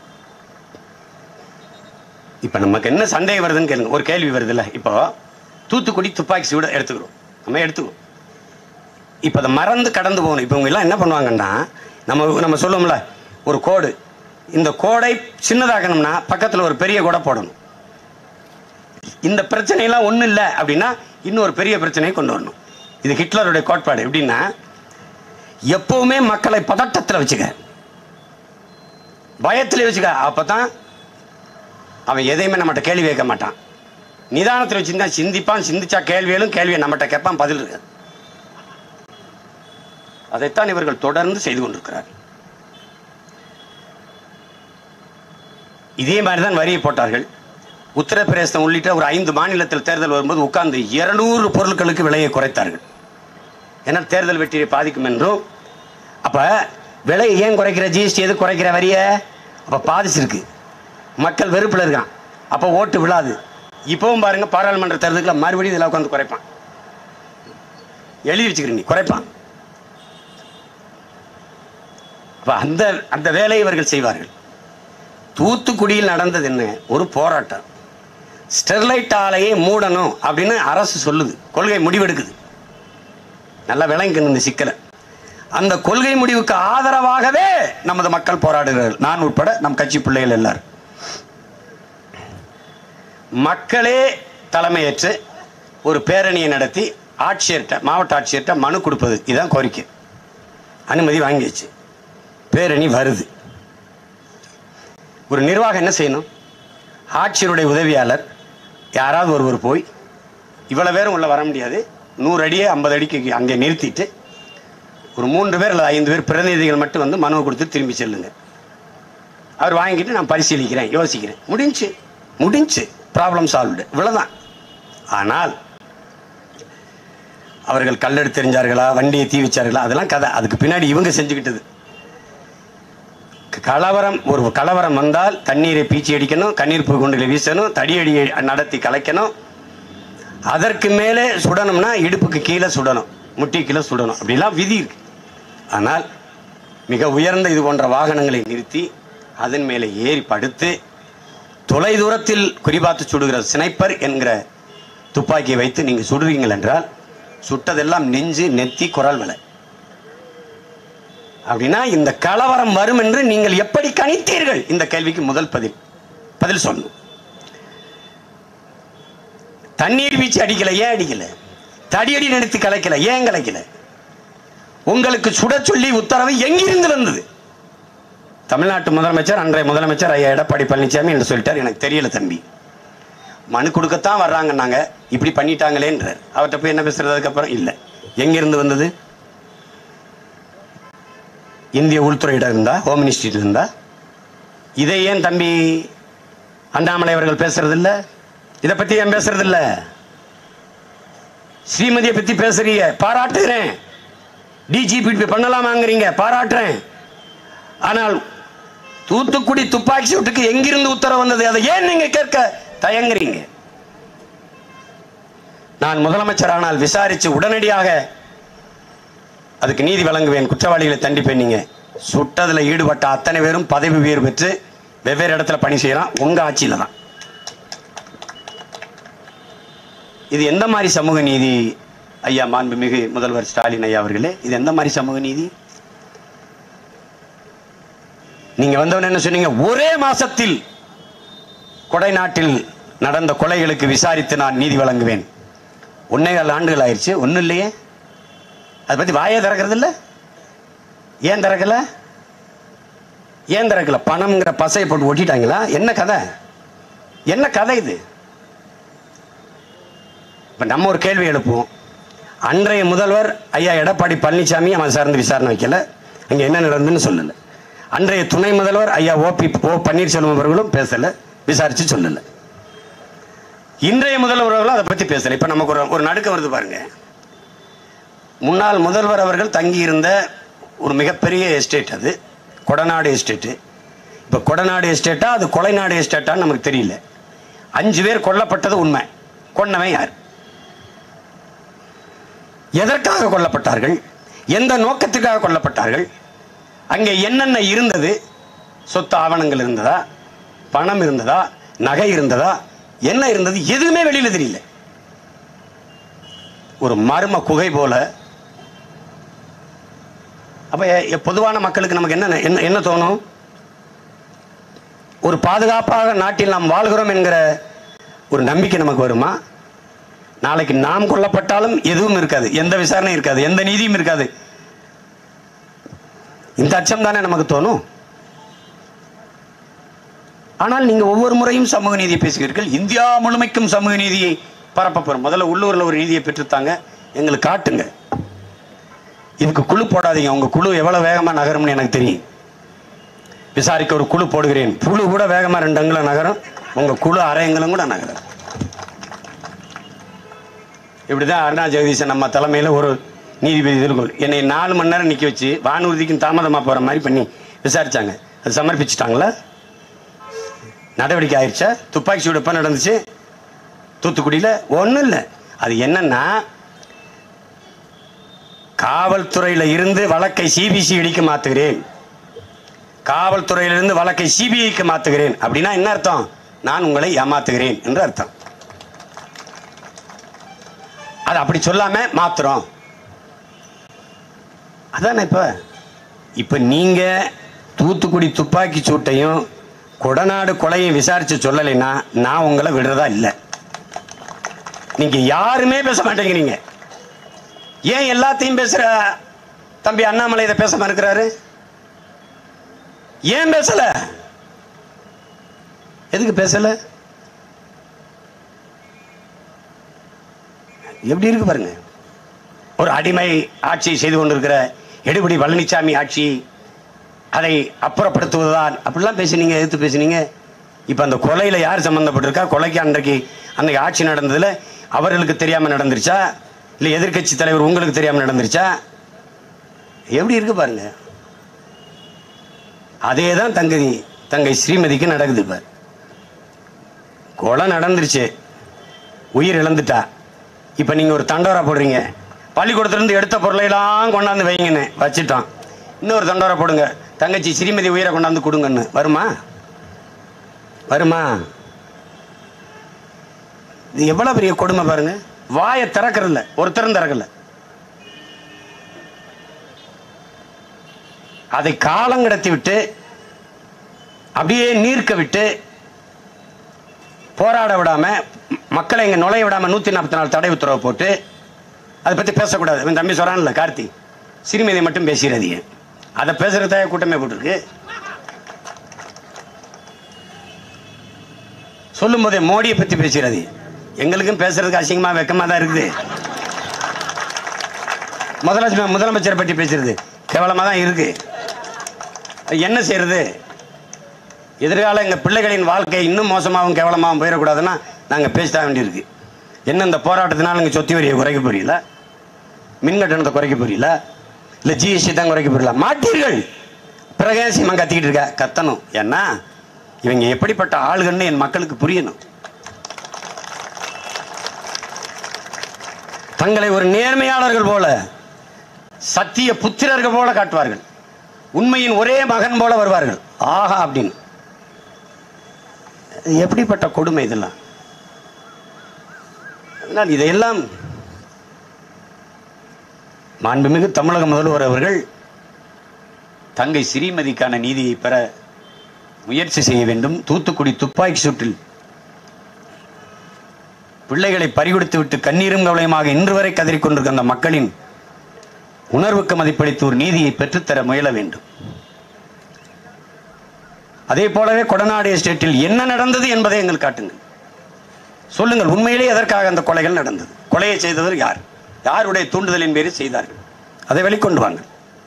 இப்ப நமக்கு என்ன சந்தேகம் வருதுன்னு கேளுங்க ஒரு கேள்வி வருதுல்ல இப்போ தூத்துக்குடி துப்பாக்கி சூட எடுத்துக்கிறோம் நம்ம எடுத்துக்கிறோம் இப்போ அதை மறந்து கடந்து போகணும் இப்போ இவங்க எல்லாம் என்ன பண்ணுவாங்கன்னா நம்ம நம்ம சொல்லுவோம்ல ஒரு கோடு இந்த கோடை சின்னதாக்கணும்னா பக்கத்தில் ஒரு பெரிய கோடை போடணும் இந்த பிரச்சனையெல்லாம் ஒன்றும் இல்லை அப்படின்னா இன்னொரு பெரிய பிரச்சனையை கொண்டு வரணும் இது ஹிட்லருடைய கோட்பாடு எப்படின்னா எப்பவுமே மக்களை பதட்டத்தில் வச்சுக்க பயத்தில் வச்சுக்க அப்பதான் அவன் எதையுமே நம்மகிட்ட கேள்வி கேட்க மாட்டான் நிதானத்தில் வச்சிருந்தா சிந்திப்பான் சிந்திச்சா கேள்விகளும் கேள்வியை நம்மகிட்ட கேட்பான் பதில் இருக்காது அதைத்தான் இவர்கள் தொடர்ந்து செய்து கொண்டிருக்கிறார் இதே மாதிரி தான் வரியை போட்டார்கள் உத்தரப்பிரதேசம் உள்ளிட்ட ஒரு ஐந்து மாநிலத்தில் தேர்தல் வரும்போது உட்கார்ந்து இருநூறு பொருட்களுக்கு விலையை குறைத்தார்கள் ஏன்னா தேர்தல் வெற்றியை பாதிக்கும் என்றும் அப்ப விலை ஏன் குறைக்கிற ஜிஎஸ்டி எது குறைக்கிற வரிய அப்ப பாதிச்சிருக்கு மக்கள் வெறுப்புல இருக்கான் அப்ப ஓட்டு விழாது இப்பவும் பாருங்க பாராளுமன்ற தேர்தலுக்குள்ள மறுபடியும் இதில் உட்காந்து குறைப்பான் எழுதி வச்சுக்கிறீங்க நீ குறைப்பான் அப்ப அந்த அந்த வேலையை இவர்கள் செய்வார்கள் தூத்துக்குடியில் நடந்தது என்ன ஒரு போராட்டம் ஸ்டெர்லைட் ஆலையை மூடணும் அப்படின்னு அரசு சொல்லுது கொள்கை முடிவெடுக்குது நல்லா விளங்கிக்கணும் இந்த சிக்கலை அந்த கொள்கை முடிவுக்கு ஆதரவாகவே நமது மக்கள் போராடுகிறார்கள் நான் உட்பட நம் கட்சி பிள்ளைகள் எல்லாரும் மக்களே தலைமையேற்று ஒரு பேரணியை நடத்தி ஆட்சியர்கிட்ட மாவட்ட ஆட்சியர்கிட்ட மனு கொடுப்பது இதுதான் கோரிக்கை அனுமதி வாங்கியாச்சு பேரணி வருது ஒரு நிர்வாகம் என்ன செய்யணும் ஆட்சியருடைய உதவியாளர் யாராவது ஒருவர் போய் இவ்வளவு பேரும் உள்ள வர முடியாது நூறு அடியே ஐம்பது அடிக்கு அங்கே நிறுத்திட்டு ஒரு மூன்று பேர் அல்லது ஐந்து பேர் பிரதிநிதிகள் மட்டும் வந்து மனுவை கொடுத்து திரும்பி செல்லுங்க அவர் வாங்கிட்டு நான் பரிசீலிக்கிறேன் யோசிக்கிறேன் முடிஞ்சு முடிஞ்சு ப்ராப்ளம் சால்வ்டு இவ்வளவுதான் ஆனால் அவர்கள் கல்லெடுத்து தெரிஞ்சார்களா வண்டியை தீ வச்சார்களா அதெல்லாம் கதை அதுக்கு பின்னாடி இவங்க செஞ்சுக்கிட்டது கலவரம் ஒரு கலவரம் வந்தால் தண்ணீரை பீச்சி அடிக்கணும் கண்ணீர் குண்டுகளை வீசணும் தடியடியை நடத்தி கலைக்கணும் அதற்கு மேலே சுடணும்னா இடுப்புக்கு கீழே சுடணும் முட்டி கீழே சுடணும் அப்படிலாம் விதி இருக்கு ஆனால் மிக உயர்ந்த இது போன்ற வாகனங்களை நிறுத்தி அதன் மேலே ஏறி படுத்து தொலை தூரத்தில் குறிபார்த்து சுடுகிற ஸ்னைப்பர் என்கிற துப்பாக்கியை வைத்து நீங்கள் சுடுறீங்கள் என்றால் சுட்டதெல்லாம் நெஞ்சு நெத்தி குரல் விலை அப்படின்னா இந்த கலவரம் வரும் என்று நீங்கள் எப்படி கணித்தீர்கள் இந்த கேள்விக்கு முதல் பதில் பதில் சொல்லணும் தண்ணீர் வீச்சு அடிக்கல ஏன் அடிக்கல தடியடி நிறுத்தி கலைக்கல ஏன் கலைக்கல உங்களுக்கு சுட சொல்லி உத்தரவு எங்கிருந்து வந்தது தமிழ்நாட்டு முதலமைச்சர் அன்றைய முதலமைச்சர் ஐயா எடப்பாடி பழனிசாமி என்று சொல்லிட்டார் எனக்கு தெரியல தம்பி மனு கொடுக்கத்தான் வர்றாங்கன்னாங்க இப்படி பண்ணிட்டாங்களேன்றார் அவர்கிட்ட போய் என்ன பேசுறது அதுக்கப்புறம் இல்லை எங்கிருந்து வந்தது இந்திய உள்துறையிடம் இருந்தா ஹோம் மினிஸ்ட்ரியில் இருந்தா இதை ஏன் தம்பி அண்ணாமலை அவர்கள் பேசுறது இல்ல இதை பத்தி ஏன் பேசுறது இல்ல ஸ்ரீமதியை பத்தி பேசுறீங்க பாராட்டுகிறேன் டிஜிபி பண்ணலாமாங்கிறீங்க பாராட்டுறேன் ஆனால் தூத்துக்குடி துப்பாக்கி சூட்டுக்கு எங்கிருந்து உத்தரவு வந்தது அதை ஏன் நீங்க கேட்க தயங்குறீங்க நான் முதலமைச்சர் ஆனால் விசாரிச்சு உடனடியாக அதுக்கு நீதி வழங்குவேன் குற்றவாளிகளை தண்டிப்பேன் நீங்க சுட்டதுல ஈடுபட்ட அத்தனை பேரும் பதவி உயர்வு பெற்று வெவ்வேறு இடத்துல பணி செய்யறான் உங்க ஆட்சியில தான் இது எந்த மாதிரி சமூக நீதி ஐயா மாண்புமிகு முதல்வர் ஸ்டாலின் ஐயா அவர்களே இது எந்த மாதிரி சமூக நீதி நீங்க வந்தவன என்ன சொன்னீங்க ஒரே மாசத்தில் கொடை நாட்டில் நடந்த கொலைகளுக்கு விசாரித்து நான் நீதி வழங்குவேன் ஒன்னே கால் ஆண்டுகள் ஆயிடுச்சு ஒன்றும் இல்லையே அதை பத்தி வாயே திறக்கிறது இல்ல ஏன் திறக்கல ஏன் திறக்கல பணம்ங்கிற பசையை போட்டு ஒட்டிட்டாங்களா என்ன கதை என்ன கதை இது இப்ப நம்ம ஒரு கேள்வி எழுப்புவோம் அன்றைய முதல்வர் ஐயா எடப்பாடி பழனிசாமி அவன் சார்ந்து விசாரணை வைக்கல அங்க என்ன நடந்ததுன்னு சொல்லல அன்றைய துணை முதல்வர் ஐயா ஓபி ஓ பன்னீர்செல்வம் அவர்களும் பேசல விசாரிச்சு சொல்லல இன்றைய முதல்வர் அவர்களும் அதை பத்தி பேசல இப்ப நமக்கு ஒரு ஒரு நடுக்கம் வருது பாருங்க முன்னாள் முதல்வர் அவர்கள் தங்கியிருந்த ஒரு மிகப்பெரிய எஸ்டேட் அது கொடநாடு எஸ்டேட்டு இப்போ கொடநாடு எஸ்டேட்டா அது கொலைநாடு எஸ்டேட்டான்னு நமக்கு தெரியல அஞ்சு பேர் கொல்லப்பட்டது உண்மை கொன்னவன் யார் எதற்காக கொல்லப்பட்டார்கள் எந்த நோக்கத்துக்காக கொல்லப்பட்டார்கள் அங்கே என்னென்ன இருந்தது சொத்து ஆவணங்கள் இருந்ததா பணம் இருந்ததா நகை இருந்ததா என்ன இருந்தது எதுவுமே வெளியில தெரியல ஒரு மர்ம குகை போல அப்ப எ- எ- பொதுவான மக்களுக்கு நமக்கு என்ன என்ன என்ன தோணும் ஒரு பாதுகாப்பாக நாட்டில் நாம் வாழ்கிறோம் என்கிற ஒரு நம்பிக்கை நமக்கு வருமா நாளைக்கு நாம் கொல்லப்பட்டாலும் எதுவும் இருக்காது எந்த விசாரணையும் இருக்காது எந்த நீதியும் இருக்காது இந்த அச்சம் தானே நமக்கு தோணும் ஆனால் நீங்க ஒவ்வொரு முறையும் சமூக நீதியை பேசுகிறீர்கள் இந்தியா முழுமைக்கும் சமூக நீதியை பரப்ப போறோம் முதல்ல உள்ளூர்ல ஒரு நீதியை பெற்றுத்தாங்க எங்களுக்கு காட்டுங்க இதுக்கு குழு போடாதீங்க உங்க குழு எவ்வளவு வேகமா நகரும்னு எனக்கு தெரியும் விசாரிக்க ஒரு குழு போடுகிறேன் குழு கூட வேகமா ரெண்டு அங்குலம் நகரும் உங்க குழு அரையங்களும் கூட நகரும் இப்படிதான் அருணா ஜெகதீசன் நம்ம தலைமையில ஒரு நீதிபதி இருக்கும் என்னை நாலு மணி நேரம் நிக்க வச்சு வானூர்திக்கும் தாமதமா போற மாதிரி பண்ணி விசாரிச்சாங்க அது சமர்ப்பிச்சிட்டாங்களா நடவடிக்கை ஆயிடுச்சா துப்பாக்கி சூடு எப்ப நடந்துச்சு தூத்துக்குடியில ஒண்ணும் இல்லை அது என்னன்னா காவல்துறையில இருந்து வழக்கை சிபிசிஐடிக்கு மாத்துகிறேன் காவல்துறையிலிருந்து வழக்கை சிபிஐக்கு மாத்துகிறேன் அப்படின்னா என்ன அர்த்தம் நான் உங்களை ஏமாத்துகிறேன் என்று அர்த்தம் அது அப்படி சொல்லாம மாத்துறோம் அதானே இப்ப இப்ப நீங்க தூத்துக்குடி துப்பாக்கி சூட்டையும் கொடநாடு கொலையும் விசாரிச்சு சொல்லலைன்னா நான் உங்களை விடுறதா இல்லை நீங்க யாருமே பேச மாட்டேங்கிறீங்க ஏன் எல்லாத்தையும் பேசுற தம்பி அண்ணாமலை இதை பேச மறுக்கிறாரு ஏன் பேசல எதுக்கு பேசல எப்படி இருக்கு பாருங்க ஒரு அடிமை ஆட்சி செய்து கொண்டிருக்கிற எடுபடி பழனிசாமி ஆட்சி அதை அப்புறப்படுத்துவதுதான் அப்படிலாம் பேசுனீங்க எதிர்த்து பேசுனீங்க இப்போ அந்த கொலையில யார் சம்பந்தப்பட்டிருக்கா கொலைக்கு அன்றைக்கு அன்றைக்கு ஆட்சி நடந்ததுல அவர்களுக்கு தெரியாம நடந்துருச்சா இல்லை எதிர்க்கட்சி தலைவர் உங்களுக்கு தெரியாம நடந்துருச்சா எப்படி இருக்கு பாருங்க அதே தான் தங்கதி தங்கை ஸ்ரீமதிக்கு நடக்குது இப்ப கொலை நடந்துருச்சு உயிர் இழந்துட்டா இப்போ நீங்கள் ஒரு தண்டோரா போடுறீங்க பள்ளிக்கூடத்துலேருந்து எடுத்த பொருளையெல்லாம் கொண்டாந்து வைங்கன்னு வச்சிட்டோம் இன்னொரு தண்டோரா போடுங்க தங்கச்சி ஸ்ரீமதி உயிரை கொண்டாந்து கொடுங்கன்னு வருமா வருமா இது எவ்வளவு பெரிய கொடுமை பாருங்க வாயை திறக்கறதில்ல ஒருத்தரும் திறக்கல அதை காலம் கடத்தி விட்டு அப்படியே நீர்க்க விட்டு போராட விடாம ம- மக்களை இங்க நுழைய விடாம நூத்தி நாற்பத்தி நாலு தடை உத்தரவு போட்டு அதை பத்தி பேசக்கூடாது இவன் தம்பி சொல்றான்ல கார்த்தி சிறுமிதை மட்டும் பேசிடாதீங்க அதை பேசுறத கூட்டமே போட்டிருக்கு சொல்லும் போதே மோடியை பத்தி பேசிடாதீங்க எங்களுக்கும் பேசுறதுக்கு அசிங்கமா வெக்கமா தான் இருக்குது முதலமைச்சர் முதலமைச்சரை பற்றி பேசுறது கேவலமா தான் இருக்கு என்ன செய்யறது எதிர்கால எங்கள் பிள்ளைகளின் வாழ்க்கை இன்னும் மோசமாகவும் கேவலமாகவும் போயிடக்கூடாதுன்னா நாங்கள் பேசிதான் வேண்டியிருக்கு என்ன இந்த போராட்டத்தினால நீங்கள் சொத்து வரியை குறைக்க போறீங்களா மின் கட்டணத்தை குறைக்க போறீங்களா இல்லை ஜிஎஸ்டி தான் குறைக்க போறீங்களா மாட்டீர்கள் பிரகாசியமாக கத்திக்கிட்டு இருக்க கத்தணும் ஏன்னா இவங்க எப்படிப்பட்ட ஆளுகள்னு என் மக்களுக்கு புரியணும் தங்களை ஒரு நேர்மையாளர்கள் போல சத்திய புத்திரர்கள் போல காட்டுவார்கள் உண்மையின் ஒரே மகன் போல வருவார்கள் ஆஹா அப்படின்னு எப்படிப்பட்ட கொடுமை இதெல்லாம் ஆனால் இதையெல்லாம் மாண்புமிகு தமிழக முதல்வர் அவர்கள் தங்கை ஸ்ரீமதிக்கான நீதியை பெற முயற்சி செய்ய வேண்டும் தூத்துக்குடி துப்பாக்கி சூட்டில் பிள்ளைகளை பறிகொடுத்து விட்டு கண்ணீரும் கவலையுமாக இன்று வரை கதறிக் கொண்டிருக்கிற அந்த மக்களின் உணர்வுக்கு மதிப்பளித்து ஒரு நீதியை பெற்றுத்தர முயல வேண்டும் அதே போலவே கொடநாடு எஸ்டேட்டில் என்ன நடந்தது என்பதை எங்கள் காட்டுங்கள் சொல்லுங்கள் உண்மையிலே எதற்காக அந்த கொலைகள் நடந்தது கொலையை செய்தவர் யார் யாருடைய தூண்டுதலின் பேரில் செய்தார்கள் அதை வெளிக்கொண்டு வாங்க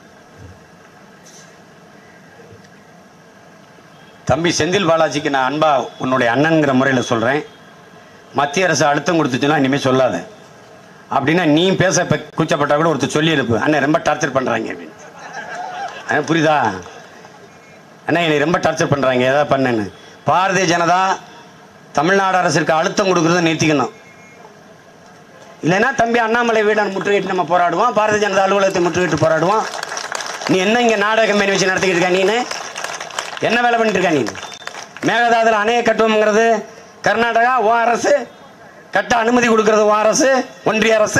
தம்பி செந்தில் பாலாஜிக்கு நான் அன்பா உன்னுடைய அண்ணன்கிற முறையில் சொல்றேன் மத்திய அரசு அழுத்தம் கொடுத்துச்சுன்னா இனிமேல் சொல்லாத அப்படின்னா நீ பேச இப்ப கூச்சப்பட்டா கூட ஒருத்தர் சொல்லி இருப்பு அண்ணன் ரொம்ப டார்ச்சர் பண்றாங்க அப்படின்னு அண்ணா, புரியுதா அண்ணா என்னை ரொம்ப டார்ச்சர் பண்றாங்க ஏதாவது பண்ணேன்னு பாரதிய ஜனதா தமிழ்நாடு அரசிற்கு அழுத்தம் கொடுக்கறத நிறுத்திக்கணும் இல்லைன்னா தம்பி அண்ணாமலை வீடான் முற்றுகையிட்டு நம்ம போராடுவோம் பாரதிய ஜனதா அலுவலகத்தை முற்றுகையிட்டு போராடுவோம் நீ என்ன இங்க நாடக கம்பெனி வச்சு நடத்திக்கிட்டு இருக்க நீனு என்ன வேலை பண்ணிட்டு இருக்க நீ மேகதாதுல அணையை கட்டுவோம்ங்கிறது கர்நாடகா ஓ அரசு கட்ட அனுமதி கொடுக்கறது ஓ அரசு ஒன்றிய அரசு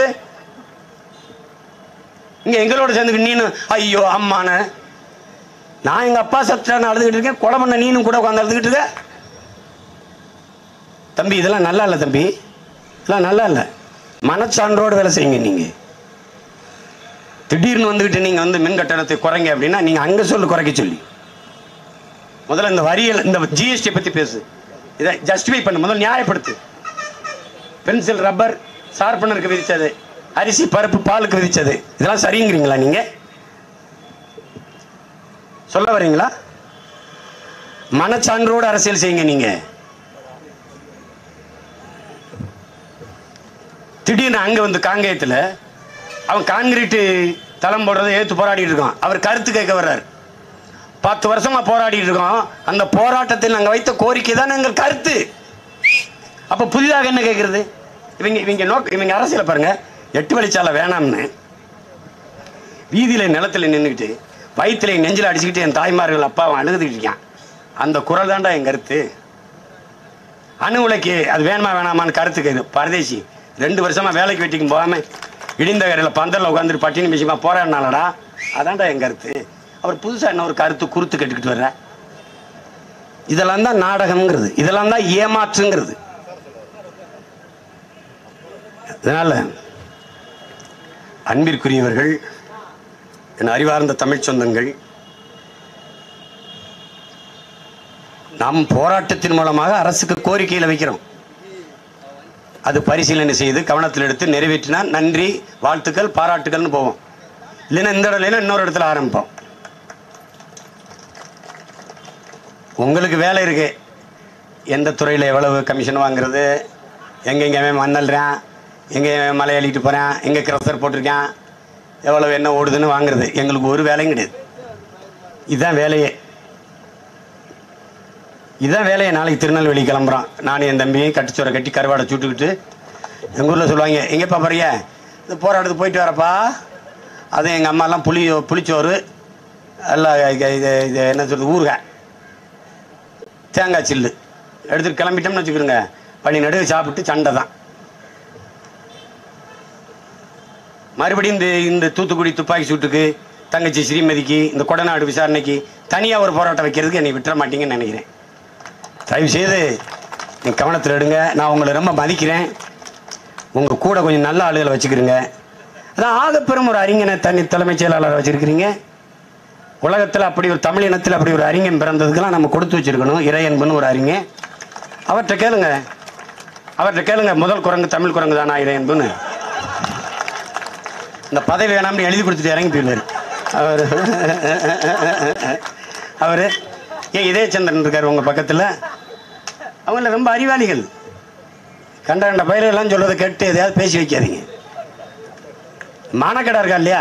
இங்க எங்களோட சேர்ந்து நீனு ஐயோ அம்மான நான் எங்க அப்பா சத்தான் அழுதுகிட்டு இருக்கேன் கொலை பண்ண நீனும் கூட உட்காந்து அழுதுகிட்டு இருக்க தம்பி இதெல்லாம் நல்லா இல்லை தம்பி இதெல்லாம் நல்லா இல்லை மனச்சான்றோடு வேலை செய்யுங்க நீங்க திடீர்னு வந்துகிட்டு நீங்க வந்து மின் கட்டணத்தை குறைங்க அப்படின்னா நீங்க அங்க சொல்லு குறைக்க சொல்லி முதல்ல இந்த வரியல் இந்த ஜிஎஸ்டி பத்தி பேசு இதை ஜஸ்டிஃபை பண்ணு முதல்ல நியாயப்படுத்து பென்சில் ரப்பர் ஷார்பனருக்கு விதிச்சது அரிசி பருப்பு பாலுக்கு விதிச்சது இதெல்லாம் சரிங்கிறீங்களா நீங்க சொல்ல வரீங்களா மனச்சான்றோடு அரசியல் செய்யுங்க நீங்க திடீர்னு அங்க வந்து காங்கேயத்துல அவன் கான்கிரீட் தளம் போடுறதை ஏத்து போராடிட்டு இருக்கான் அவர் கருத்து கேட்க வர்றாரு பத்து வருஷமா போராடிட்டு இருக்கோம் அந்த போராட்டத்தில் நாங்க வைத்த கோரிக்கை தான் எங்கள் கருத்து அப்ப புதிதாக என்ன கேட்கறது இவங்க இவங்க நோக்க இவங்க அரசியல பாருங்க எட்டு வழிச்சாலை வேணாம்னு வீதியில நிலத்துல நின்றுக்கிட்டு வயிற்றுல நெஞ்சில அடிச்சுக்கிட்டு என் தாய்மார்கள் அப்பாவை அழுதுகிட்டு இருக்கான் அந்த குரல் தான்டா என் கருத்து அணு உலைக்கு அது வேணுமா வேணாமான்னு கருத்து கேட்குது பரதேசி ரெண்டு வருஷமா வேலைக்கு வெட்டிக்கும் போகாம இடிந்த கரையில் பந்தல்ல உட்காந்துட்டு பட்டினி மிஷிமா போராடினாலடா அதான்டா என் கருத்து அவர் புதுசா என்ன ஒரு கருத்து குறுத்து கட்டுக்கிட்டு வர்ற இதெல்லாம் தான் நாடகம்ங்கிறது இதெல்லாம் தான் ஏமாற்றுங்கிறது அதனால அன்பிற்குரியவர்கள் என் அறிவார்ந்த தமிழ் சொந்தங்கள் நாம் போராட்டத்தின் மூலமாக அரசுக்கு கோரிக்கையில் வைக்கிறோம் அது பரிசீலனை செய்து கவனத்தில் எடுத்து நிறைவேற்றினா நன்றி வாழ்த்துக்கள் பாராட்டுக்கள்னு போவோம் இல்லைன்னா இந்த இடத்துல இன்னொரு இடத்துல ஆரம்பிப்போம் உங்களுக்கு வேலை இருக்கு எந்த துறையில் எவ்வளவு கமிஷன் வாங்குறது எங்கெங்க அவன் மண்ணல்றான் எங்கே அவன் மலை அள்ளிட்டு போகிறான் எங்கே கிரசர் போட்டிருக்கான் எவ்வளவு என்ன ஓடுதுன்னு வாங்குறது எங்களுக்கு ஒரு வேலையும் கிடையாது இதுதான் வேலையே இதுதான் வேலையை நாளைக்கு திருநெல்வேலி கிளம்புறோம் நானும் என் தம்பியும் கட்டிச்சோரை கட்டி கருவாடை சுட்டுக்கிட்டு எங்கள் ஊரில் சொல்லுவாங்க எங்கேப்பா போறிய இந்த போராட்டத்துக்கு போயிட்டு வரப்பா அது எங்கள் அம்மாலாம் புளி புளிச்சோறு எல்லாம் இது இது இது என்ன சொல்றது ஊறுகாய் தேங்காய் சில்லு எடுத்துட்டு கிளம்பிட்டோம்னு வச்சுக்கிறோங்க பனி நடுவு சாப்பிட்டு சண்டை தான் மறுபடியும் இந்த இந்த தூத்துக்குடி துப்பாக்கி சூட்டுக்கு தங்கச்சி ஸ்ரீமதிக்கு இந்த கொடநாடு விசாரணைக்கு தனியாக ஒரு போராட்டம் வைக்கிறதுக்கு என்னை விட்டுற மாட்டீங்கன்னு நினைக்கிறேன் தயவு செய்து நீங்கள் கவனத்தில் எடுங்க நான் உங்களை ரொம்ப மதிக்கிறேன் உங்கள் கூட கொஞ்சம் நல்ல ஆளுகளை வச்சுக்கிறீங்க அதான் ஆகப்பெரும் ஒரு அறிஞனை தனி தலைமைச் செயலாளரை வச்சிருக்கிறீங்க உலகத்தில் அப்படி ஒரு தமிழ் இனத்தில் அப்படி ஒரு அறிஞன் பிறந்ததுக்கெல்லாம் நம்ம கொடுத்து வச்சிருக்கணும் இறையன்புன்னு ஒரு அறிஞன் அவர்கிட்ட கேளுங்க அவர்கிட்ட கேளுங்க முதல் குரங்கு தமிழ் குரங்கு தானா இறையன்புன்னு இந்த பதவி வேணாம்னு எழுதி கொடுத்துட்டு இறங்கி போயிடுவார் அவர் அவர் ஏன் இதயச்சந்திரன் இருக்கார் உங்கள் பக்கத்தில் அவங்கள ரொம்ப அறிவாளிகள் கண்ட கண்ட பயிரெல்லாம் சொல்றதை கேட்டு எதையாவது பேசி வைக்காதீங்க மானக்கடா இருக்கா இல்லையா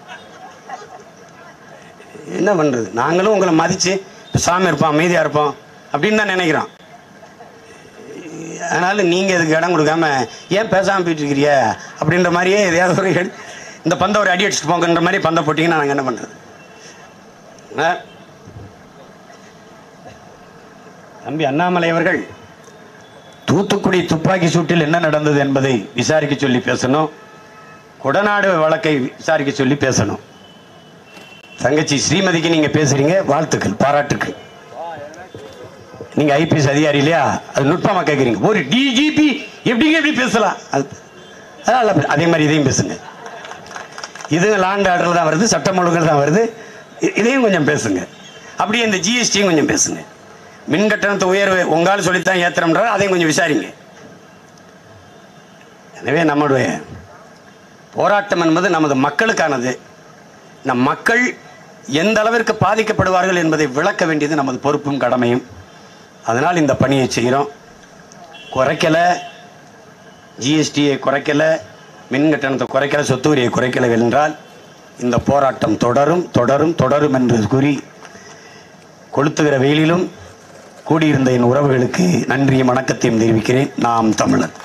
என்ன பண்றது நாங்களும் உங்களை மதிச்சு சாமி இருப்போம் அமைதியா இருப்போம் அப்படின்னு தான் நினைக்கிறோம் அதனால நீங்க இதுக்கு இடம் கொடுக்காம ஏன் பேசாம போயிட்டு இருக்கிறிய அப்படின்ற மாதிரியே எதையாவது ஒரு எடு- இந்த பந்தை ஒரு அடி அடிச்சுட்டு போங்கன்ற மாதிரி பந்தை போட்டீங்கன்னா நாங்கள் என்ன பண்றது ஆ? தம்பி அண்ணாமலை அவர்கள் தூத்துக்குடி துப்பாக்கி சூட்டில் என்ன நடந்தது என்பதை விசாரிக்க சொல்லி பேசணும் கொடநாடு வழக்கை விசாரிக்க சொல்லி பேசணும் தங்கச்சி ஸ்ரீமதிக்கு நீங்க பேசுறீங்க வாழ்த்துக்கள் பாராட்டுக்கள் நீங்க ஐபிஎஸ் அதிகாரி இல்லையா அது நுட்பமா கேட்குறீங்க ஒரு டிஜிபி எப்படிங்க எப்படி பேசலாம் அது அதனால அப்படி- அதே மாதிரி இதையும் பேசுங்க இது லாண்ட் ஆர்டர் தான் வருது சட்டம் ஒழுங்கு தான் வருது இ- இதையும் கொஞ்சம் பேசுங்க அப்படியே இந்த ஜிஎஸ்டியும் கொஞ்சம் பேசுங்க மின் கட்டணத்தை உயர்வு உங்களால் சொல்லித்தான் ஏத்துறோம்ன்றால் அதையும் கொஞ்சம் விசாரிங்க எனவே நம்முடைய போராட்டம் என்பது நமது மக்களுக்கானது நம் மக்கள் எந்த அளவிற்கு பாதிக்கப்படுவார்கள் என்பதை விளக்க வேண்டியது நமது பொறுப்பும் கடமையும் அதனால் இந்த பணியை செய்கிறோம் குறைக்கல ஜிஎஸ்டியை குறைக்கல மின் கட்டணத்தை குறைக்கல சொத்து வரியை குறைக்கல என்றால் இந்த போராட்டம் தொடரும் தொடரும் தொடரும் என்று கூறி கொளுத்துகிற வெயிலிலும் கூடியிருந்த என் உறவுகளுக்கு நன்றியும் வணக்கத்தையும் தெரிவிக்கிறேன் நாம் தமிழர்